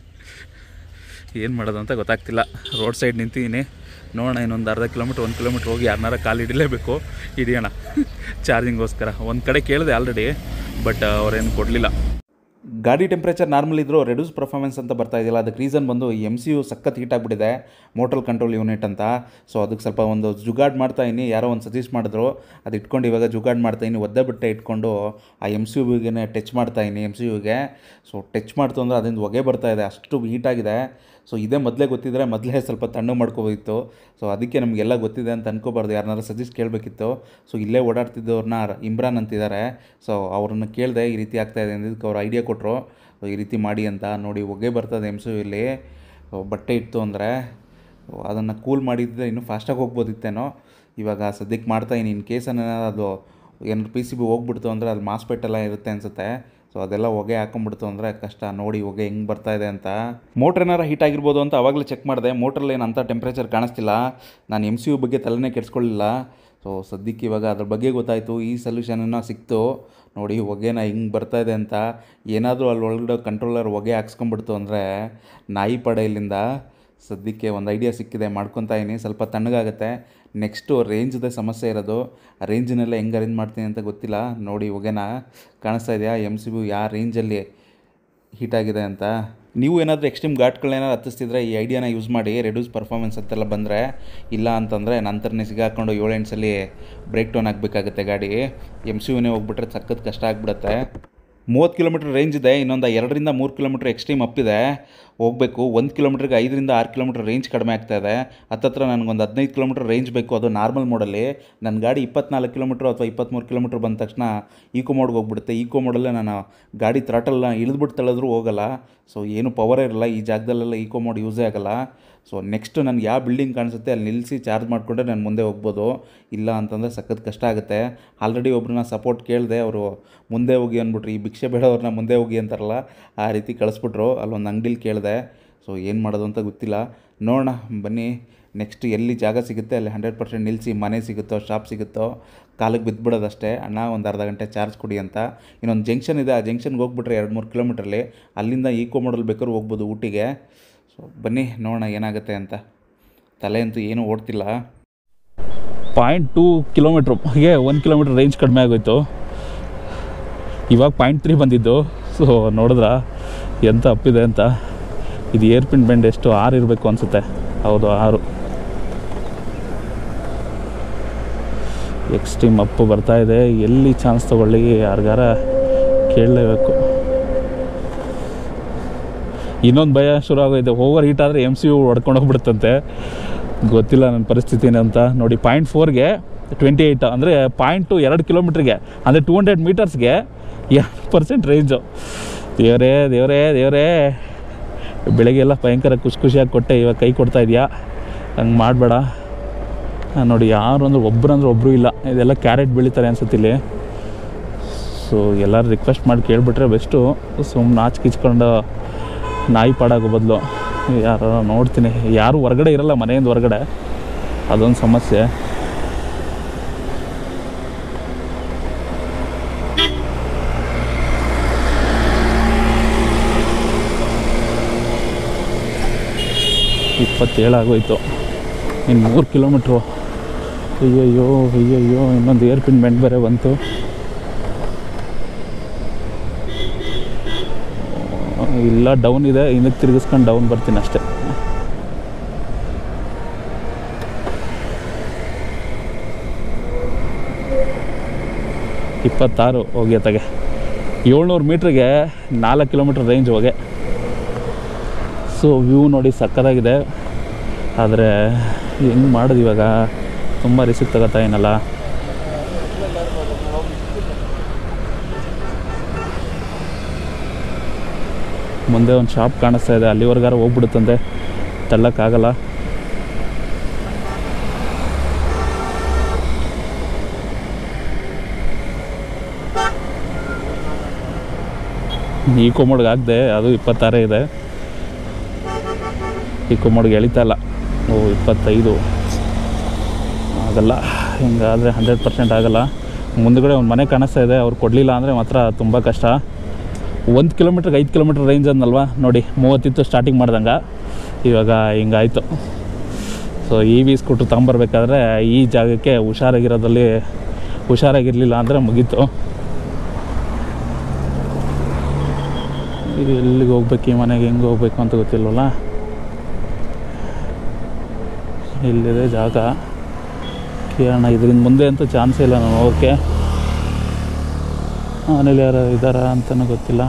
ಏನು ಮಾಡೋದು ಅಂತ ಗೊತ್ತಾಗ್ತಿಲ್ಲ ರೋಡ್ ಸೈಡ್ ನಿಂತಿದ್ದೀನಿ ನೋಡೋಣ ಇನ್ನೊಂದು ಅರ್ಧ ಕಿಲೋಮೀಟ್ರ್ ಒಂದು ಕಿಲೋಮೀಟ್ರ್ ಹೋಗಿ ಯಾರನ್ನಾರ ಕಾಲು ಹಿಡಿಲೇಬೇಕು ಹಿಡಿಯೋಣ ಚಾರ್ಜಿಂಗೋಸ್ಕರ ಒಂದು ಕಡೆ ಕೇಳಿದೆ ಆಲ್ರೆಡಿ ಬಟ್ ಅವ್ರೇನು ಕೊಡಲಿಲ್ಲ ಗಾಡಿ ಟೆಂಪ್ರೇಚರ್ ನಾರ್ಮಲ್ ಇದ್ದರೂ ರೆಡ್ಯೂಸ್ ಪರ್ಫಾರ್ಮೆನ್ಸ್ ಅಂತ ಬರ್ತಾ ಇದೆಯಲ್ಲ ಅದಕ್ಕೆ ರೀಸನ್ ಬಂದು ಎಮ್ ಸಿ ಯು ಸಖತ್ ಹೀಟ್ ಆಗಿಬಿಟ್ಟಿದೆ ಮೋಟರ್ ಕಂಟ್ರೋಲ್ ಯೂನಿಟ್ ಅಂತ ಸೊ ಅದಕ್ಕೆ ಸ್ವಲ್ಪ ಒಂದು ಜುಗಾಡ್ ಮಾಡ್ತಾ ಇದ್ದೀನಿ ಯಾರೋ ಒಂದು ಸಜೆಸ್ಟ್ ಮಾಡಿದ್ರು ಅದು ಇಟ್ಕೊಂಡು ಇವಾಗ ಜುಗಾಡ್ ಮಾಡ್ತಾ ಇದ್ದೀನಿ ಒದ್ದೆ ಬಿಟ್ಟೆ ಇಟ್ಕೊಂಡು ಆ ಎಮ್ ಸಿ ಯುಗೆ ಟಚ್ ಮಾಡ್ತಾ ಇದ್ದೀನಿ ಎಮ್ ಸಿ ಯುಗೆ ಸೊ ಟಚ್ ಮಾಡ್ತು ಅಂದರೆ ಅದರಿಂದ ಹೊಗೆ ಬರ್ತಾ ಇದೆ ಅಷ್ಟು ಹೀಟ್ ಆಗಿದೆ ಸೊ ಇದೇ ಮೊದಲೇ ಗೊತ್ತಿದ್ದರೆ ಮೊದಲೇ ಸ್ವಲ್ಪ ತಣ್ಣು ಮಾಡ್ಕೋಬೋದಿತ್ತು ಸೊ ಅದಕ್ಕೆ ನಮಗೆಲ್ಲ ಗೊತ್ತಿದೆ ಅಂತ ಅನ್ಕೋಬಾರ್ದು ಯಾರನ್ನಾರು ಸಜೆಸ್ಟ್ ಕೇಳಬೇಕಿತ್ತು ಸೊ ಇಲ್ಲೇ ಓಡಾಡ್ತಿದ್ದವ್ರನ್ನ ಇಮ್ರಾನ್ ಅಂತಿದ್ದಾರೆ ಸೊ ಅವ್ರನ್ನ ಕೇಳಿದೆ ಈ ರೀತಿ ಆಗ್ತಾ ಇದೆ ಅಂದಿದ್ದಕ್ಕೆ ಅವ್ರು ಐಡಿಯಾ ಕೊಟ್ಟರು ಈ ರೀತಿ ಮಾಡಿ ಅಂತ ನೋಡಿ ಹೊಗೆ ಬರ್ತದೆ ಎಮ್ ಇಲ್ಲಿ ಸೊ ಬಟ್ಟೆ ಇತ್ತು ಅಂದರೆ ಅದನ್ನು ಕೂಲ್ ಮಾಡಿದ್ದರೆ ಇನ್ನೂ ಫಾಸ್ಟಾಗಿ ಹೋಗ್ಬೋದಿತ್ತೇನೋ ಇವಾಗ ಸದ್ಯಕ್ಕೆ ಮಾಡ್ತಾಯಿನಿ ಇನ್ ಕೇಸ್ ಅದು ಏನಾದ್ರು ಪಿ ಸಿ ಬಿ ಹೋಗ್ಬಿಡ್ತು ಅಂದರೆ ಅದು ಮಾಸ್ಪೆಟ್ ಎಲ್ಲ ಇರುತ್ತೆ ಅನಿಸುತ್ತೆ ಸೊ ಅದೆಲ್ಲ ಹೊಗೆ ಹಾಕೊಂಡ್ಬಿಡ್ತು ಅಂದರೆ ಕಷ್ಟ ನೋಡಿ ಹೊಗೆ ಹೆಂಗೆ ಬರ್ತಾ ಇದೆ ಅಂತ ಮೋಟ್ರ್ ಏನಾರ ಹೀಟ್ ಆಗಿರ್ಬೋದು ಅಂತ ಅವಾಗಲೇ ಚೆಕ್ ಮಾಡಿದೆ ಮೋಟ್ರಲ್ಲಿ ಏನು ಅಂಥ ಟೆಂಪ್ರೇಚರ್ ಕಾಣಿಸ್ತಿಲ್ಲ ನಾನು ಎಮ್ ಸಿ ಯು ಬಗ್ಗೆ ತಲೆನೇ ಕೆಡಿಸ್ಕೊಳ್ಳಿಲ್ಲ ಸೊ ಸದ್ಯಕ್ಕೆ ಇವಾಗ ಅದ್ರ ಬಗ್ಗೆ ಗೊತ್ತಾಯಿತು ಈ ಸೊಲ್ಯೂಷನನ್ನು ಸಿಕ್ತು ನೋಡಿ ಹೊಗೆನ ಹಿಂಗೆ ಬರ್ತಾ ಇದೆ ಅಂತ ಏನಾದರೂ ಅಲ್ಲಿ ಒಳಗಡೆ ಕಂಟ್ರೋಲರ್ ಹೊಗೆ ಹಾಕ್ಸ್ಕೊಂಡ್ಬಿಡ್ತು ಅಂದರೆ ನಾಯಿ ಪಡೆ ಇಲ್ಲಿಂದ ಸದ್ಯಕ್ಕೆ ಒಂದು ಐಡಿಯಾ ಸಿಕ್ಕಿದೆ ಮಾಡ್ಕೊತಾ ಇದೀನಿ ಸ್ವಲ್ಪ ತಣ್ಣಗಾಗುತ್ತೆ ನೆಕ್ಸ್ಟು ರೇಂಜ್ದೇ ಸಮಸ್ಯೆ ಇರೋದು ಆ ರೇಂಜನ್ನೆಲ್ಲ ಹೆಂಗೆ ಅರೇಂಜ್ ಮಾಡ್ತೀನಿ ಅಂತ ಗೊತ್ತಿಲ್ಲ ನೋಡಿ ಹೊಗೆನ ಕಾಣಿಸ್ತಾ ಇದೆಯಾ ಎಮ್ ಸಿ ಬಿ ಯಾವ ರೇಂಜಲ್ಲಿ ಹೀಟ್ ಆಗಿದೆ ಅಂತ ನೀವು ಏನಾದರೂ ಎಕ್ಸ್ಟ್ರೀಮ್ ಘಾಟ್ಗಳೇನಾದ್ರು ಹತ್ತಿಸ್ತಿದ್ರೆ ಈ ಐಡಿಯಾನ ಯೂಸ್ ಮಾಡಿ ರೆಡ್ಯೂಸ್ ಪರ್ಫಾರ್ಮೆನ್ಸ್ ಅಂತೆಲ್ಲ ಬಂದರೆ ಇಲ್ಲ ಅಂತಂದರೆ ನಂತರನೇ ಸಿಗಾಕೊಂಡು ಏಳು ಎಂಟು ಸಲ ಬ್ರೇಕ್ ಡೌನ್ ಆಗಬೇಕಾಗುತ್ತೆ ಗಾಡಿ ಎಮ್ ಸಿ ಯುನೇ ಹೋಗ್ಬಿಟ್ರೆ ಸಖತ್ ಕಷ್ಟ ಆಗಿಬಿಡುತ್ತೆ ಮೂವತ್ತು ಕಿಲೋಮೀಟ್ರ್ ರೇಂಜ್ ಇದೆ ಇನ್ನೊಂದು ಎರಡರಿಂದ ಮೂರು ಕಿಲೋಮೀಟ್ರ್ ಎಕ್ಸ್ಟ್ರೀಮ್ ಅಪ್ಪಿದೆ ಹೋಗಬೇಕು ಒಂದು ಕಿಲೋಮೀಟ್ರಿಗೆ ಐದರಿಂದ ಆರು ಕಿಲೋಮೀಟ್ರ್ ರೇಂಜ್ ಕಡಿಮೆ ಆಗ್ತಾ ಇದೆ ಹತ್ತತ್ರ ನನಗೊಂದು ಹದಿನೈದು ಕಿಲೋಮೀಟ್ರ್ ರೇಂಜ್ ಬೇಕು ಅದು ನಾರ್ಮಲ್ ಮೋಡಲ್ಲಿ ನನ್ನ ಗಾಡಿ ಇಪ್ಪತ್ನಾಲ್ಕು ಕಿಲೋಮೀಟ್ರ್ ಅಥವಾ ಇಪ್ಪತ್ತ್ಮೂರು ಕಿಲೋಮೀಟ್ರ್ ಬಂದ ತಕ್ಷಣ ಈಕೋ ಮೋಡ್ಗೆ ಹೋಗ್ಬಿಡುತ್ತೆ ಈಕೋ ಮೋಡಲ್ಲೇ ನಾನು ಗಾಡಿ ಥ್ರಾಟಲ್ನ ಇಳಿದ್ಬಿಟ್ಟು ತಳೆದ್ರೂ ಹೋಗಲ್ಲ ಸೊ ಏನು ಪವರೇ ಇರಲ್ಲ ಈ ಜಾಗದಲ್ಲೆಲ್ಲ ಈಕೋ ಮೋಡ್ ಯೂಸೇ ಆಗಲ್ಲ ಸೊ ನೆಕ್ಸ್ಟ್ ನನಗೆ ಯಾವ ಬಿಲ್ಡಿಂಗ್ ಕಾಣಿಸುತ್ತೆ ಅಲ್ಲಿ ನಿಲ್ಲಿಸಿ ಚಾರ್ಜ್ ಮಾಡಿಕೊಂಡ್ರೆ ನಾನು ಮುಂದೆ ಹೋಗ್ಬೋದು ಇಲ್ಲ ಅಂತಂದರೆ ಸಖತ್ ಕಷ್ಟ ಆಗುತ್ತೆ ಆಲ್ರೆಡಿ ಒಬ್ರನ್ನ ಸಪೋರ್ಟ್ ಕೇಳಿದೆ ಅವರು ಮುಂದೆ ಹೋಗಿ ಅಂದ್ಬಿಟ್ರು ಈ ಭಿಕ್ಷೆ ಬೇಡವ್ರನ್ನ ಮುಂದೆ ಹೋಗಿ ಅಂತಾರಲ್ಲ ಆ ರೀತಿ ಕಳಿಸ್ಬಿಟ್ರು ಅಲ್ಲೊಂದು ಅಂಗಡಿಲಿ ಕೇಳಿದೆ ಸೊ ಏನು ಮಾಡೋದು ಅಂತ ಗೊತ್ತಿಲ್ಲ ನೋಡೋಣ ಬನ್ನಿ ನೆಕ್ಸ್ಟ್ ಎಲ್ಲಿ ಜಾಗ ಸಿಗುತ್ತೆ ಅಲ್ಲಿ ಹಂಡ್ರೆಡ್ ಪರ್ಸೆಂಟ್ ನಿಲ್ಲಿಸಿ ಮನೆ ಸಿಗುತ್ತೋ ಶಾಪ್ ಸಿಗುತ್ತೋ ಕಾಲಿಗೆ ಬಿದ್ದುಬಿಡೋದಷ್ಟೇ ಅಣ್ಣ ಒಂದು ಅರ್ಧ ಗಂಟೆ ಚಾರ್ಜ್ ಕೊಡಿ ಅಂತ ಇನ್ನೊಂದು ಜಂಕ್ಷನ್ ಇದೆ ಆ ಜಂಕ್ಷನ್ಗೆ ಹೋಗ್ಬಿಟ್ರೆ ಎರಡು ಮೂರು ಕಿಲೋಮೀಟ್ರಲ್ಲಿ ಅಲ್ಲಿಂದ ಈಕೋ ಮಾಡಲ್ ಬೇಕಾದ್ರೂ ಹೋಗ್ಬೋದು ಊಟಿಗೆ ಸೊ ಬನ್ನಿ ನೋಡೋಣ ಏನಾಗುತ್ತೆ ಅಂತ ತಲೆ ಅಂತೂ ಏನೂ ಓಡ್ತಿಲ್ಲ ಪಾಯಿಂಟ್ ಟೂ ಕಿಲೋಮೀಟ್ರಿಗೆ ಒಂದು ಕಿಲೋಮೀಟ್ರ್ ರೇಂಜ್ ಕಡಿಮೆ ಆಗೋಯ್ತು ಇವಾಗ ಪಾಯಿಂಟ್ ತ್ರೀ ಬಂದಿದ್ದು ಸೊ ನೋಡಿದ್ರ ಎಂತ ಅಪ್ಪಿದೆ ಅಂತ ಇದು ಏರ್ಪಿನ್ ಬೆಂಡ್ ಎಷ್ಟು ಆರು ಇರಬೇಕು ಅನಿಸುತ್ತೆ ಹೌದು ಆರು ಎಕ್ಸ್ಟ್ರೀಮ್ ಅಪ್ಪು ಬರ್ತಾ ಇದೆ ಎಲ್ಲಿ ಚಾನ್ಸ್ ತೊಗೊಳ್ಳಿ ಯಾರಿಗಾರ ಕೇಳಲೇಬೇಕು ಇನ್ನೊಂದು ಭಯ ಶುರು ಆಗೋಯ್ತು ಓವರ್ ಹೀಟ್ ಆದರೆ ಎಮ್ ಸಿ ಯು ಹೊಡ್ಕೊಂಡು ಹೋಗ್ಬಿಡುತ್ತಂತೆ ಗೊತ್ತಿಲ್ಲ ನನ್ನ ಪರಿಸ್ಥಿತಿ ಏನಂತ ನೋಡಿ ಪಾಯಿಂಟ್ ಫೋರ್ಗೆ ಟ್ವೆಂಟಿ ಏಯ್ಟ್ ಅಂದರೆ ಪಾಯಿಂಟು ಎರಡು ಕಿಲೋಮೀಟ್ರಿಗೆ ಅಂದರೆ ಟೂ ಹಂಡ್ರೆಡ್ ಮೀಟರ್ಸ್ಗೆ ಎರಡು ಪರ್ಸೆಂಟ್ ರೇಂಜು ದೇವರೇ ದೇವರೇ ದೇವರೇ ಬೆಳಗ್ಗೆ ಎಲ್ಲ ಭಯಂಕರ ಖುಷಿ ಖುಷಿಯಾಗಿ ಕೊಟ್ಟೆ ಇವಾಗ ಕೈ ಕೊಡ್ತಾ ಇದೆಯಾ ಹಂಗೆ ಮಾಡಬೇಡ ನೋಡಿ ಯಾರು ಅಂದ್ರೆ ಒಬ್ಬರು ಅಂದ್ರೆ ಒಬ್ಬರು ಇಲ್ಲ ಇದೆಲ್ಲ ಕ್ಯಾರೆಟ್ ಬೆಳೀತಾರೆ ಅನ್ಸುತ್ತೆ ಇಲ್ಲಿ ಸೊ ಎಲ್ಲರೂ ರಿಕ್ವೆಸ್ಟ್ ಮಾಡಿ ಕೇಳಿಬಿಟ್ರೆ ಬೆಸ್ಟು ಸುಮ್ಮನೆ ನಾಚಿಕಿಚ್ಕೊಂಡು ನಾಯಿ ಪಾಡಾಗೋ ಬದಲು ಯಾರು ನೋಡ್ತೀನಿ ಯಾರು ಹೊರಗಡೆ ಇರಲ್ಲ ಮನೆಯಿಂದ ಹೊರಗಡೆ ಅದೊಂದು ಸಮಸ್ಯೆ ಇಪ್ಪತ್ತೇಳು ಆಗೋಯ್ತು ಇನ್ನು ಮೂರು ಕಿಲೋಮೀಟ್ರು ಅಯ್ಯಯ್ಯೋ ಅಯ್ಯಯ್ಯೋ ಇನ್ನೊಂದು ಏರ್ಪಿನ್ ಬೆಂಡ್ ಬೇರೆ ಬಂತು ಇಲ್ಲ ಡೌನ್ ಇದೆ ಹಿಂದಕ್ಕೆ ತಿರುಗಿಸ್ಕೊಂಡು ಡೌನ್ ಬರ್ತೀನಿ ಅಷ್ಟೇ ಇಪ್ಪತ್ತಾರು ಹೋಗಿ ತಗೆ ಏಳ್ನೂರು ಮೀಟ್ರಿಗೆ ನಾಲ್ಕು ಕಿಲೋಮೀಟ್ರ್ ರೇಂಜ್ ಹೋಗೆ ಸೊ ವ್ಯೂ ನೋಡಿ ಸಕ್ಕತ್ತಾಗಿದೆ ಆದರೆ ಹೆಂಗೆ ಮಾಡೋದು ಇವಾಗ ತುಂಬ ರಿಸಿಕ್ ತಗೋತಾ ಏನಲ್ಲ ಮುಂದೆ ಒಂದು ಶಾಪ್ ಕಾಣಿಸ್ತಾ ಇದೆ ಅಲ್ಲಿವರೆಗಾರ ಹೋಗ್ಬಿಡುತ್ತಂತೆ ತಳ್ಳಕ್ಕಾಗಲ್ಲ ಈಕೋ ಮೋಡ್ಗೆ ಹಾಕ್ದೆ ಅದು ಇಪ್ಪತ್ತಾರೇ ಇದೆ ಈಕೋ ಮೋಡ್ಗೆ ಎಳಿತಾ ಇಲ್ಲ ಓ ಇಪ್ಪತ್ತೈದು ಆಗಲ್ಲ ಹಿಂಗಾದರೆ ಹಂಡ್ರೆಡ್ ಪರ್ಸೆಂಟ್ ಆಗಲ್ಲ ಮುಂದುಗಡೆ ಒಂದು ಮನೆ ಕಾಣಿಸ್ತಾ ಇದೆ ಅವ್ರು ಕೊಡಲಿಲ್ಲ ಅಂದರೆ ಮಾತ್ರ ತುಂಬ ಕಷ್ಟ ಒಂದು ಕಿಲೋಮೀಟ್ರಿಗೆ ಐದು ಕಿಲೋಮೀಟ್ರ್ ರೇಂಜ್ ಅಂದಲ್ವಾ ನೋಡಿ ಮೂವತ್ತಿತ್ತು ಸ್ಟಾರ್ಟಿಂಗ್ ಮಾಡ್ದಂಗೆ ಇವಾಗ ಹಿಂಗಾಯಿತು ಸೊ ಇ ವಿ ಸ್ಕೂಟ್ರ್ ತಗೊಂಬರ್ಬೇಕಾದ್ರೆ ಈ ಜಾಗಕ್ಕೆ ಹುಷಾರಾಗಿರೋದಲ್ಲಿ ಹುಷಾರಾಗಿರಲಿಲ್ಲ ಅಂದರೆ ಮುಗೀತು ಇದು ಎಲ್ಲಿಗೆ ಹೋಗ್ಬೇಕು ಈ ಮನೆಗೆ ಹೆಂಗೆ ಹೋಗ್ಬೇಕು ಅಂತ ಗೊತ್ತಿಲ್ವಲ್ಲ ಇಲ್ಲಿದೆ ಜಾಗ ಕೇಳೋಣ ಇದರಿಂದ ಮುಂದೆ ಅಂತೂ ಚಾನ್ಸೇ ಇಲ್ಲ ನಾನು ಹೋಗೋಕ್ಕೆ ಮನೇಲಿ ಯಾರು ಇದ್ದಾರಾ ಅಂತಲೂ ಗೊತ್ತಿಲ್ಲ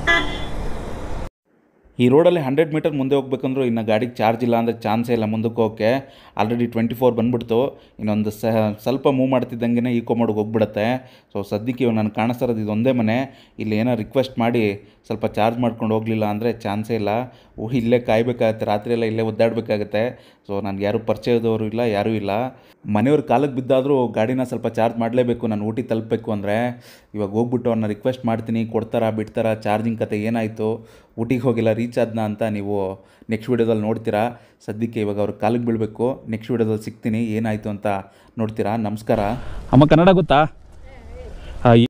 ಈ ರೋಡಲ್ಲಿ ಹಂಡ್ರೆಡ್ ಮೀಟರ್ ಮುಂದೆ ಹೋಗ್ಬೇಕಂದ್ರೂ ಇನ್ನು ಗಾಡಿಗೆ ಚಾರ್ಜ್ ಇಲ್ಲ ಅಂದರೆ ಚಾನ್ಸೇ ಇಲ್ಲ ಮುಂದಕ್ಕೆ ಹೋಗೋಕ್ಕೆ ಆಲ್ರೆಡಿ ಟ್ವೆಂಟಿ ಫೋರ್ ಬಂದ್ಬಿಡ್ತು ಇನ್ನೊಂದು ಸ ಸ್ವಲ್ಪ ಮೂವ್ ಮಾಡ್ತಿದ್ದಂಗೆ ಈಕೋ ಮಾಡೋಕೆ ಹೋಗ್ಬಿಡುತ್ತೆ ಸೊ ಸದ್ಯಕ್ಕೆ ಇವಾಗ ನಾನು ಕಾಣಿಸ್ತಾ ಇರೋದು ಇದೊಂದೇ ಮನೆ ಇಲ್ಲಿ ಏನೋ ರಿಕ್ವೆಸ್ಟ್ ಮಾಡಿ ಸ್ವಲ್ಪ ಚಾರ್ಜ್ ಮಾಡ್ಕೊಂಡು ಹೋಗಲಿಲ್ಲ ಅಂದರೆ ಚಾನ್ಸೇ ಇಲ್ಲ ಓ ಇಲ್ಲೇ ಕಾಯಬೇಕಾಗತ್ತೆ ರಾತ್ರಿ ಎಲ್ಲ ಇಲ್ಲೇ ಒದ್ದಾಡಬೇಕಾಗತ್ತೆ ಸೊ ನನಗೆ ಯಾರೂ ಪರಿಚಯದವರು ಇಲ್ಲ ಯಾರೂ ಇಲ್ಲ ಮನೆಯವ್ರ ಕಾಲಕ್ಕೆ ಬಿದ್ದಾದರೂ ಗಾಡಿನ ಸ್ವಲ್ಪ ಚಾರ್ಜ್ ಮಾಡಲೇಬೇಕು ನಾನು ಊಟಿ ತಲುಪಬೇಕು ಅಂದರೆ ಇವಾಗ ಹೋಗ್ಬಿಟ್ಟು ಅವ್ರನ್ನ ರಿಕ್ವೆಸ್ಟ್ ಮಾಡ್ತೀನಿ ಕೊಡ್ತಾರಾ ಬಿಡ್ತಾರಾ ಚಾರ್ಜಿಂಗ್ ಕತೆ ಏನಾಯಿತು ಊಟಿಗೆ ಹೋಗಿಲ್ಲ ರೀಚ್ ಆದ್ನ ಅಂತ ನೀವು ನೆಕ್ಸ್ಟ್ ವೀಡಿಯೋದಲ್ಲಿ ನೋಡ್ತೀರಾ ಸದ್ಯಕ್ಕೆ ಇವಾಗ ಅವ್ರ ಕಾಲಿಗೆ ಬೀಳಬೇಕು ನೆಕ್ಸ್ಟ್ ವೀಡಿಯೋದಲ್ಲಿ ಸಿಗ್ತೀನಿ ಏನಾಯಿತು ಅಂತ ನೋಡ್ತೀರಾ ನಮಸ್ಕಾರ ಅಮ್ಮ ಕನ್ನಡ ಗೊತ್ತಾ